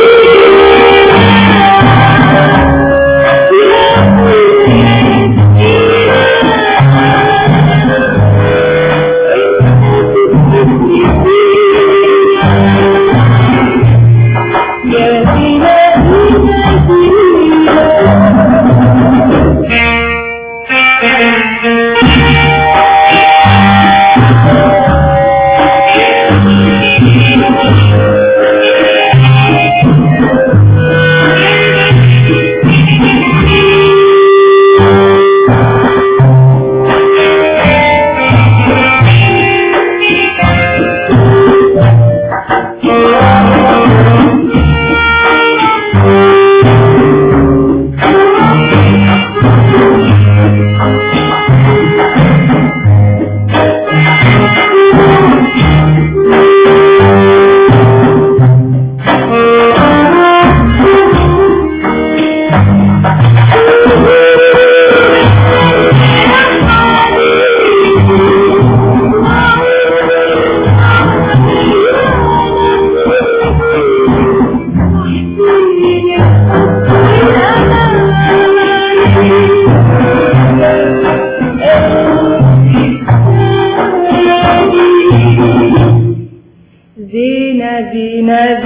زينة زينة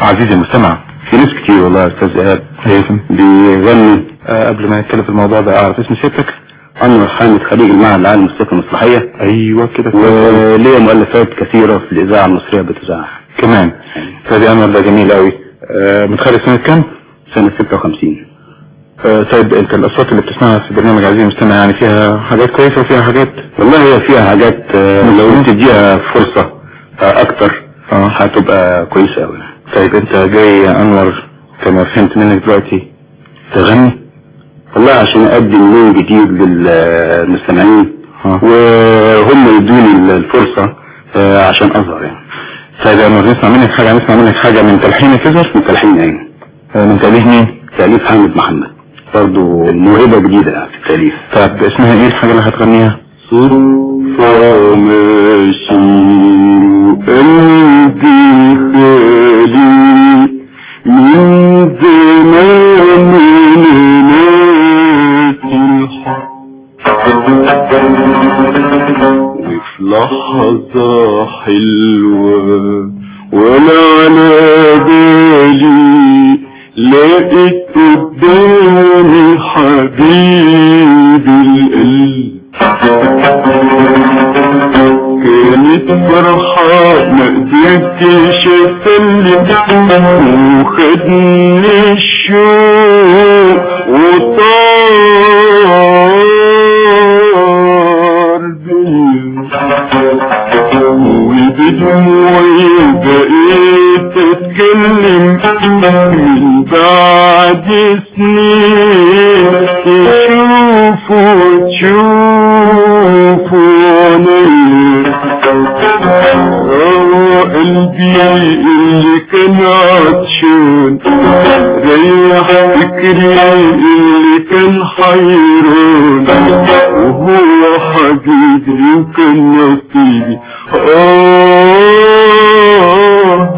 عزيزي المستمع في ناس كتير والله يا استاذ ايهاب ايوه بيغنوا آه قبل ما نتكلم في الموضوع ده اعرف اسم سيادتك انور حامد خليج المعهد العالي للموسيقى المسرحيه ايوه كده وليا مؤلفات كثيره في الاذاعه المصريه بتذاع كمان فادي انور ده جميل قوي آه متخرج سنه كام سنه 56 آه طيب انت الاصوات اللي بتسمعها في برنامج عزيزي المستمع يعني فيها حاجات كويسه وفيها حاجات والله هي فيها حاجات آه لو انت تديها فرصه آه اكتر اه هتبقى كويسه قوي طيب انت جاي يا انور كما فهمت منك دلوقتي تغني والله عشان اقدم لون جديد للمستمعين وهم يدوني الفرصة آه، عشان اظهر يعني طيب يا انور نسمع منك حاجة نسمع منك حاجة من تلحين كذر من تلحين ايوه آه، من تأليف مين تأليف حامد محمد برضو موهبة جديدة في التأليف طب اسمها ايه الحاجة اللي هتغنيها صدفة ماشي وقلبي خالي من زمان ناسي الحق وفي لحظة حلوة ولا على بالي لقيت قدامي حبيب القلب كانت فرحة ما قدرتش اسلم وخدني الشوق وطار بيا وبدموعي بقيت اتكلم من بعد سنين تشوفوا تشوفوا اه قلبي اللي كان عطشان ريح فكري اللي كان حيران وهو حبيبي وكان نصيبي آه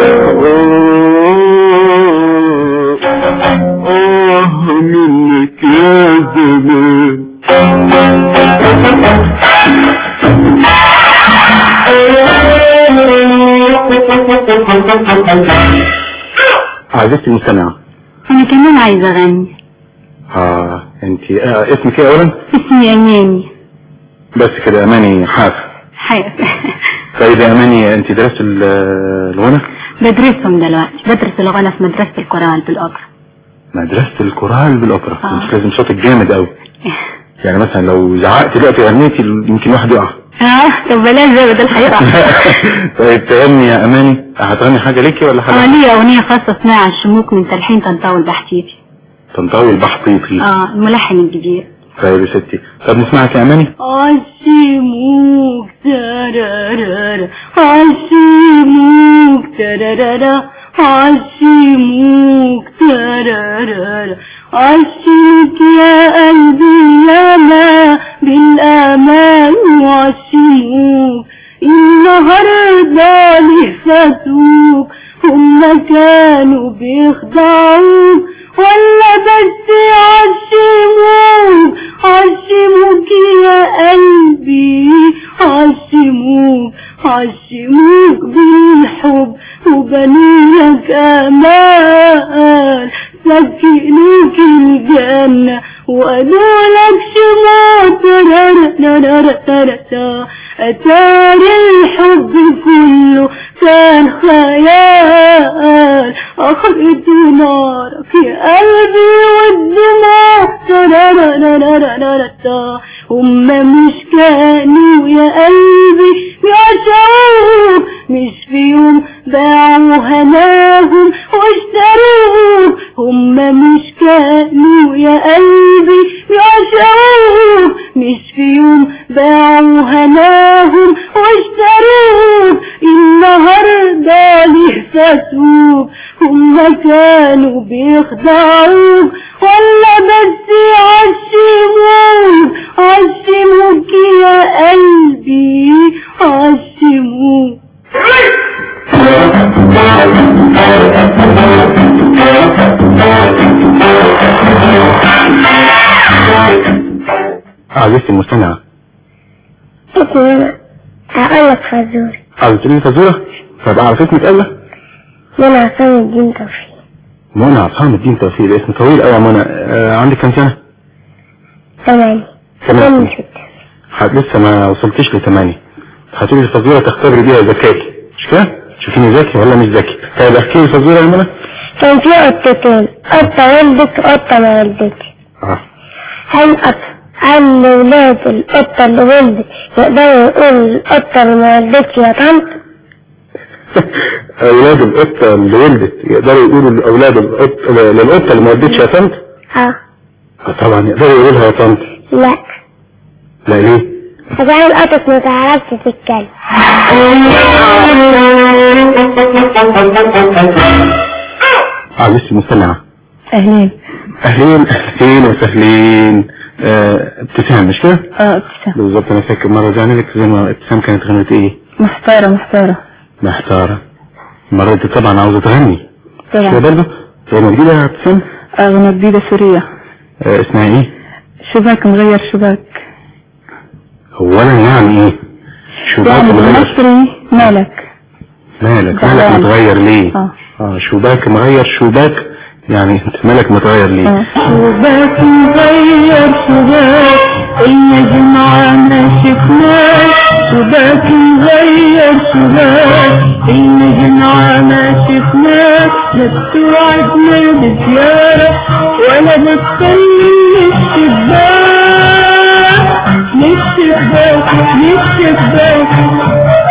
آه آه منك يا زمان عزيزتي المستمعة انا كمان عايزة اغني اه انت آه اسمك ايه اولا اسمي اماني بس كده اماني حاف حياتي طيب يا اماني انت درست ال- الغنى بدرسهم دلوقتي بدرس الغنى في مدرسة القرآن بالأجر مدرسة الكورال بالاوبرا آه. مش لازم صوتك جامد قوي يعني مثلا لو زعقت دلوقتي غنيتي يمكن واحد يقع اه طب بلاش زي بدل الحقيقة طيب تغني يا اماني هتغني حاجة ليكي ولا اه حاجة ليه اغنية خاصة اسمها الشموك من تلحين طنطاوي البحتيتي تنطوي البحطيطي اه الملحن الجديد طيب يا ستي طب نسمعك يا اماني عشموك ترارارا عشموك ترارارا عشموك ترارارا عشمك يا قلبي يا ما بالأمان وعشموك النهاردة لفتوك هم كانوا بيخدعوك ولا بس عشموك عشموك يا قلبي عشموك عشموك بالحب وبنيك أمان سكنوك الجنة وقالوا لك شموت أتار الحب كله كان خيال أخرج نارك يا قلبي والدماء ترارارارارارا هم مش كانوا يا قلبي بيعشقوك مش في يوم باعوا هناهم واشتروك هم مش كانوا يا قلبي بيعشقوك مش في يوم باعوا هناهم واشتروك النهارده لفتوك هم كانوا بيخدعوك ولا بس عشموك عشموك يا قلبي عشموك عزيزتي المستمعة اسمي هقول لك فزورة عاوز تقولي فزورة طب اعرف اسمك الا منى عصام الدين توفيق منى عصام الدين توفيق ده اسم طويل قوي يا منى آه عندك كام سنة؟ ثمانية ثمان ثمان سنين. ح- لسه ما وصلتش لثمانية هتقولي الفزورة تختبري بيها ذكائي مش كده؟ شوفيني ذكي ولا مش ذكي طيب احكي لي فزورة يا منى كان في قطتين قطة ولدت وقطة ما ولدتش اه هل قطة هل ولاد القطة اللي ولدت يقدروا يقولوا القطة اللي ما ولدتش يا طنط؟ اولاد القطة اللي ولدت يقدروا يقولوا لاولاد القطة للقطة اللي ما ولدتش يا طنط اه آه طبعا يقدروا يقولها يا طنط لا لا ليه؟ عشان القطط ما تعرفش تتكلم عزيزتي المستمعة اهلين اهلين اهلين وسهلين آه، ابتسام مش كده؟ اه ابتسام بالظبط انا فاكر مرة زعلنا لك زي ما ابتسام كانت غنت ايه؟ محتارة محتارة محتارة المرة دي طبعا عاوزة تغني مش كده طبعا برضه؟ هي جديدة يا ابتسام؟ اغنية جديدة سورية آه، اسمها ايه؟ شباك مغير شباك اولا يعني ايه؟ شباك يعني مغير بالمصري مالك مالك زعلان. مالك متغير ليه؟ اه اه شباك مغير شباك يعني انت مالك متغير ليه؟ شباك مغير شباك النجم عنا شفناك شباك مغير شباك النجم عنا شفناك لا بتوعدنا بزيارة ولا بتطلع الشباك للشباك للشباك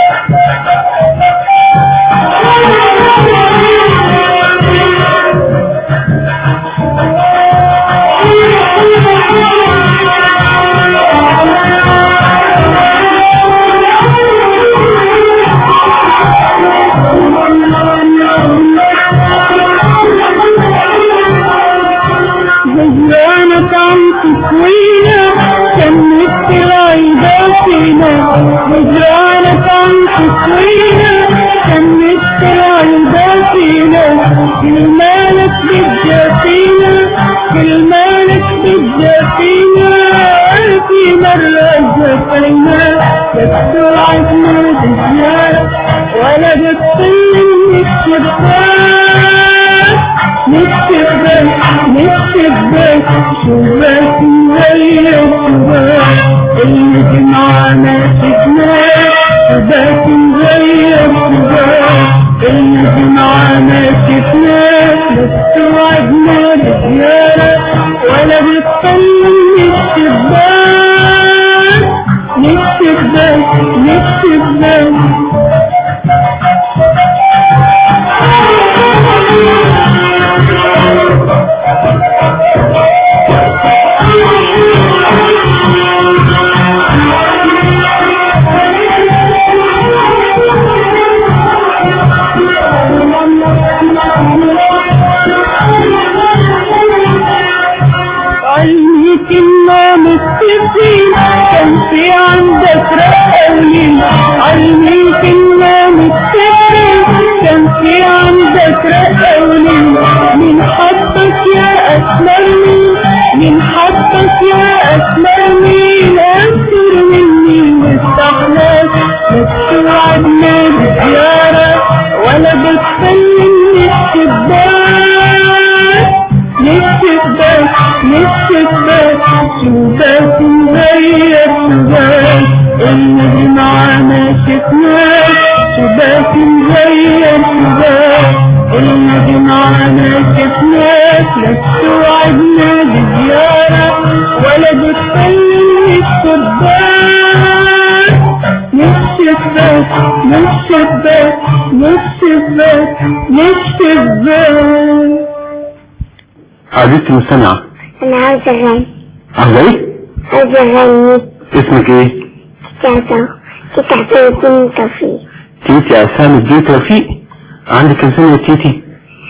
زيانك عن تكوينة كملت العيدة فينا زيانك عن تكوينة كملت العيدة فينا كل مالك بالجافينا كل مالك بالجافينا في مرة جفينا يبدو عزمنا بزيادة ولا بتطل الشباك نكتبك نكتبك شباك مغير شباك اللي معانا شفناك شباك مغير شباك اللي معانا شفناك لست وعدنا بزيارة ولا بتطلع الشباك نكتبك نكتبك علميك إنه متفقين كان في عندك رقاولين علميك إنه متفقين كان في عندك رقاولين من حبك يا أسمر مين من حبك يا أسمر مين أكثر مني واستحلاك بس توعدنا بزيارة ولا بتخليني الشباك للشباك للشباك شباك مغير شباك اللي معانا شفناك شباك مغير شباك اللي معانا شفناك لا توعدنا بزيارة ولا بتخليني الشباك للشباك للشباك للشباك للشباك عزيزتي المستمعة أنا عاوزة أغني عاوزة ايه؟ عاوزة أغني اسمك ايه؟ تيتا تيتا حسين الدين توفيق تيتي عسام الدين توفيق عندك كم سنة يا تيتي؟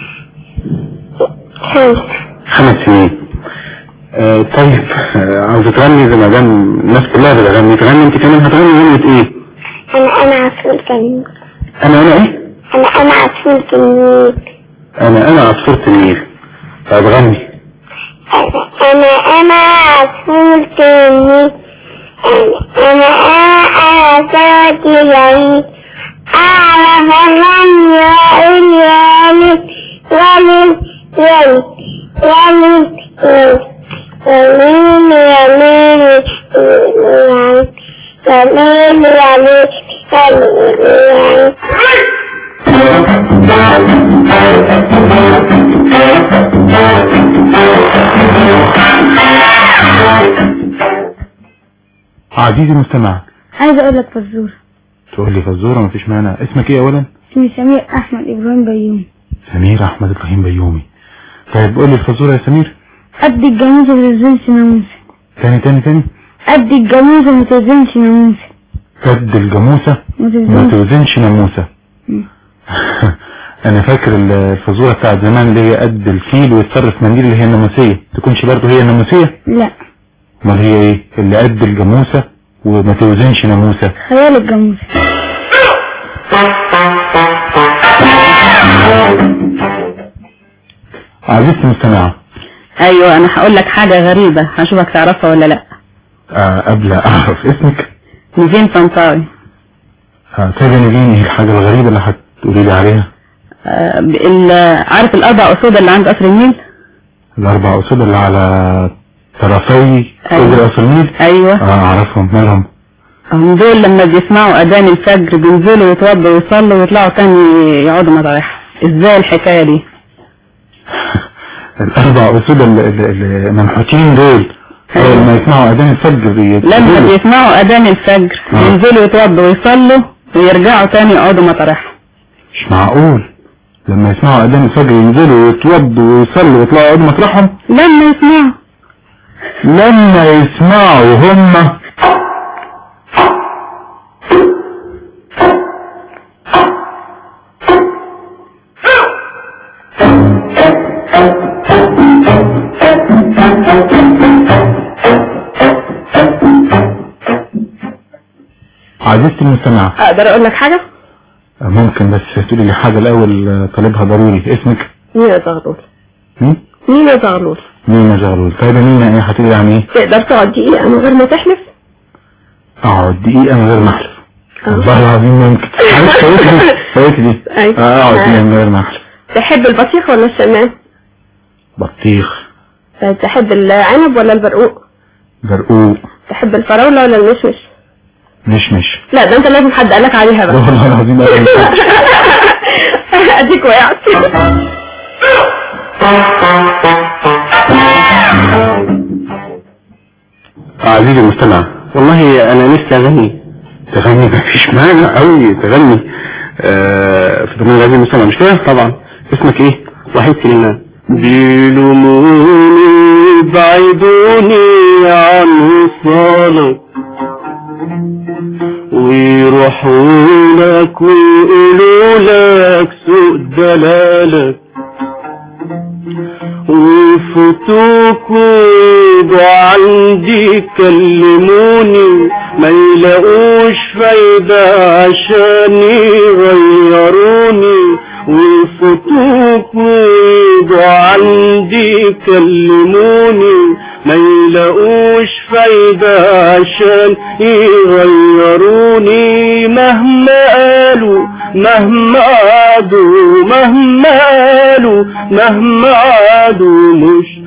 خمسة خمس سنين آه طيب آه عاوزة تغني زي ما دام الناس كلها بتغني تغني انت كمان هتغني غنية ايه؟ أنا أنا عصفور تلميذ انا انا ايه؟ أنا أنا عصفور تلميذ انا انا عصفورة النيل طيب غني أنا أنا عصفور تلميذ أنا أنا أنا صوتي جميل أعلى فنان يا عيني يا ليل يا ليل يا ليل يا ليل يا ليل يا ليل يا ليل يا ليل يا ليل عزيزي المستمع عايز اقول لك فزورة تقول لي فزورة مفيش مانع اسمك ايه اولا اسمي سمير احمد ابراهيم بيوم سمير احمد ابراهيم بيومي طيب قول لي الفزورة يا سمير قد الجاموسة ما تزنش ناموسة تاني تاني تاني قد الجاموسة ما تزنش ناموسة قد الجاموسة ما ما تزنش توزنش ناموسة مم. انا فاكر الفزورة بتاعت زمان اللي هي قد الفيل ويتصرف منديل اللي هي الناموسية تكونش برضه هي الناموسية لا امال هي ايه اللي قد الجاموسة وما توزنش ناموسة خيال الجاموسة عزيزتي المستمعة ايوه انا هقول لك حاجة غريبة هشوفك تعرفها ولا لا آه قبل اعرف اسمك نيفين طنطاوي آه طيب نجيني ايه الحاجة الغريبة اللي هتقولي لي عليها آه، ال- عارف الاربع اسود اللي عند قصر النيل الاربع اصول اللي على طرفي أيوة. كوبري قصر النيل ايوه اه اعرفهم مالهم هم دول لما بيسمعوا اذان الفجر بينزلوا يتوضوا ويصلوا ويطلعوا تاني يقعدوا مطارح ازاي الحكاية دي الاربع اصول اللي- اللي اللي منحوتين دول آه، لما يسمعوا اذان الفجر ي- لما يقولوا. بيسمعوا اذان الفجر آه. ينزلوا يتوضوا ويصلوا ويرجعوا تاني يقعدوا مطارح مش معقول لما يسمعوا اذان الفجر ينزلوا ويتوضوا ويصلوا ويطلعوا يقعدوا مطرحهم لما يسمعوا لما يسمعوا هم عزيزتي المستمعة اقدر اقول لك حاجة ممكن بس تقولي لي حاجة الأول آه، طالبها ضروري اسمك مينا زغلول مين؟ مينا زغلول مينا زغلول طيب يا مينا ايه هتقولي عن ايه؟ تقدر تقعد دقيقة من غير ما تحلف اقعد دقيقة من غير ما احلف والله العظيم ممكن عارف فوت دي فوت دي أيوة. آه، اقعد دقيقة من غير ما احلف تحب البطيخ ولا الشمام بطيخ تحب العنب ولا البرقوق برقوق تحب الفراولة ولا المشمش مشمش لا ده انت لازم حد قالك عليها بقى والله العظيم أنا اديك وقعت عزيزي المستمع والله انا نفسي اغني تغني مفيش مانع قوي تغني آه في برنامج عزيزي المستمع مش كده طبعا اسمك ايه وحيد سليمان بيلوموني بعيدوني عن وصالك ويروحوا لك ويقولوا لك سوء دلالك ويفوتوك ويجوا عندي يكلموني ما يلاقوش فايدة عشان يغيروني ويفوتوك ويجوا عندي يكلموني ما يلاقوش فايدة عشان يغيروني مهما قالوا مهما عادوا مهما قالوا مهما عادوا مش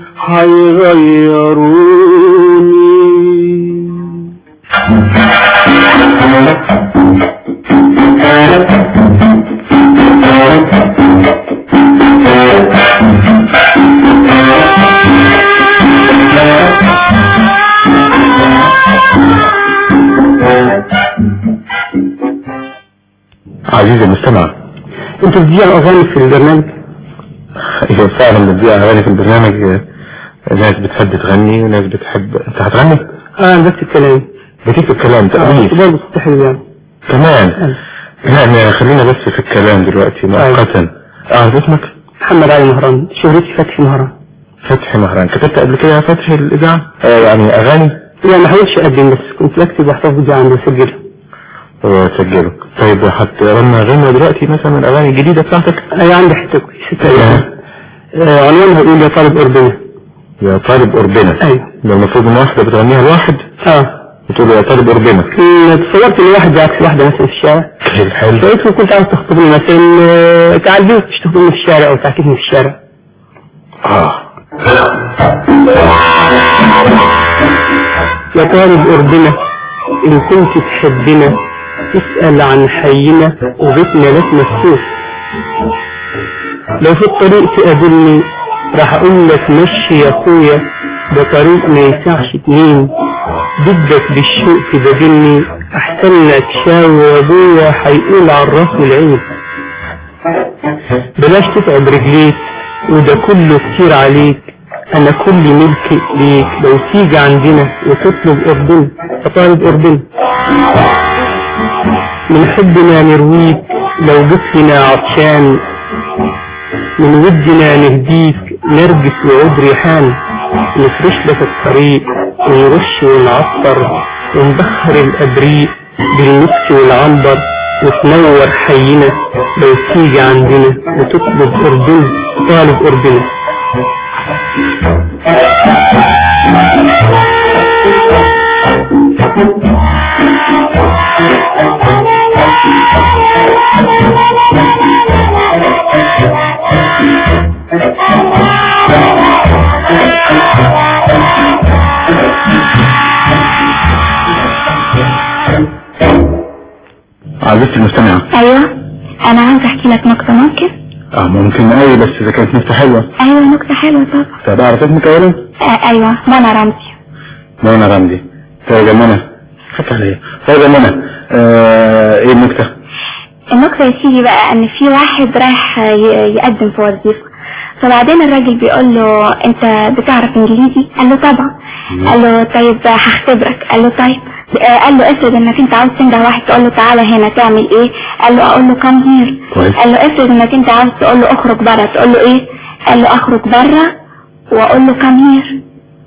هيغيروني عزيزي المستمع انت بتذيع اغاني في البرنامج ايوه فعلا بتذيع اغاني في البرنامج آه، ناس بتحب تغني وناس بتحب انت هتغني اه بكتب كلام بتكتب كلام تأليف برضه تستحي يعني كمان يعني خلينا بس في الكلام دلوقتي مؤقتا اعرف اسمك محمد علي مهران شهرتي فتحي مهران فتحي مهران كتبت قبل كده يا فتحي الاذاعه آه يعني اغاني يعني ما حاولتش اقدم بس كنت بكتب واحتفظ عندي واسجلها واسجله طيب هتغنى غنوة دلوقتي مثلا من الاغاني الجديدة بتاعتك اي عندي حتة كويسة عنوانها يقول يا طالب قربنا يا طالب قربنا ايوه ده المفروض ان واحدة بتغنيها لواحد اه وتقول يا طالب قربنا تصورت ان واحد عكس واحدة مثلا في الشارع حلو حلو لقيت كنت عاوز تخطبني مثلا آه، تعال بيت مش تخطبني في الشارع او تعكسني في الشارع اه يا طالب قربنا إن كنت تحبنا اسأل عن حينا وبيتنا لك مفتوح لو في الطريق تقابلني راح أقول لك مشي يا أخويا ده طريق ما يسعش اتنين بدك بالشوق تبادلني أحسن لك شاوي وأبويا هيقول على الراس والعين بلاش تتعب رجليك وده كله كتير عليك انا كل ملك ليك لو تيجي عندنا وتطلب اردن فطالب اردن من حبنا نرويك لو جسمنا عطشان من ودنا نهديك نرجس وعود ريحان نفرش لك الطريق ونرش ونعطر ونبخر الابريق بالمسك والعنبر وتنور حينا لو تيجي عندنا وتطلب اردن طالب اردن عزيزتي المستمعة ايوه انا عاوز احكي لك نكته ممكن اه ممكن اي بس اذا كانت نكتة حلوة ايوه نكته حلوه طبعا طب اعرف اسمك اولا آه ايوه منى رمزي منى رمزي طيب يا منى خدت عليا طيب يا منى آه ايه النكتة النكته يا سيدي بقى ان في واحد رايح ي- يقدم في وظيفه فبعدين الراجل بيقول له انت بتعرف انجليزي قال له طبعا قال له طيب هختبرك قال له طيب آه، قال له افرض انك انت عاوز تنده واحد تقول له تعالى هنا تعمل ايه قال له اقول له كم هير كويس. قال له افرض انك انت عاوز تقول له اخرج بره تقول له ايه قال له اخرج بره واقول له كم هير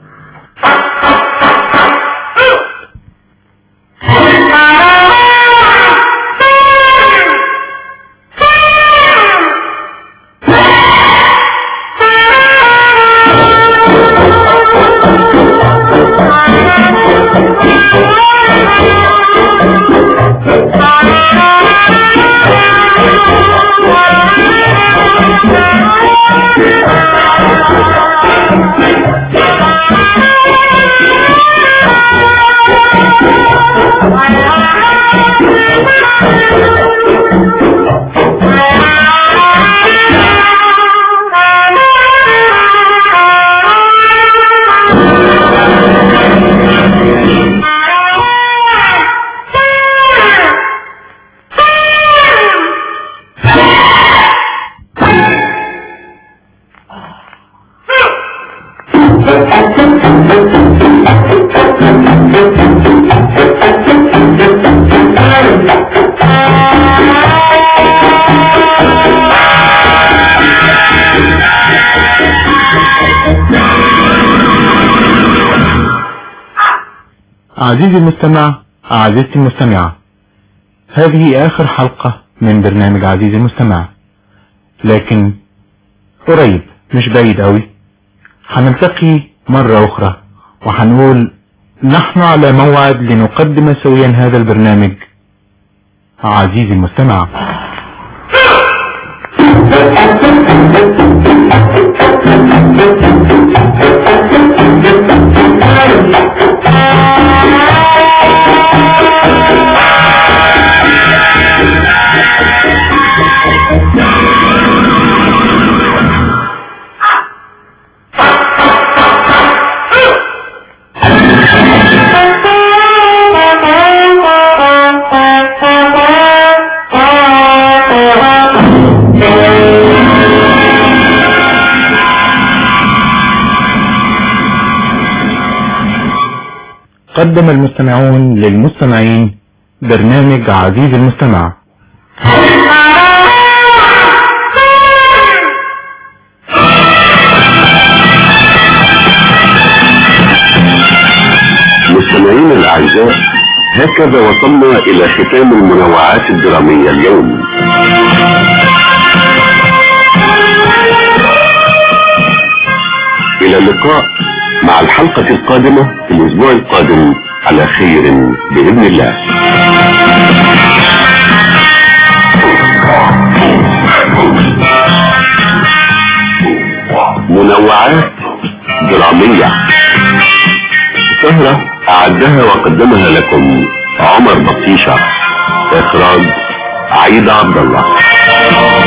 عزيزي المستمع عزيزتي المستمعة هذه آخر حلقة من برنامج عزيزي المستمع لكن قريب مش بعيد قوي هنلتقي مرة أخرى وهنقول نحن على موعد لنقدم سويا هذا البرنامج عزيزي المستمع قدم المستمعون للمستمعين برنامج عزيز المستمع مستمعينا الأعزاء هكذا وصلنا إلى ختام المنوعات الدرامية اليوم إلى اللقاء مع الحلقة القادمة في الأسبوع القادم على خير بإذن الله منوعات درامية سهرة أعدها وقدمها لكم عمر بطيشة إخراج عيد عبد الله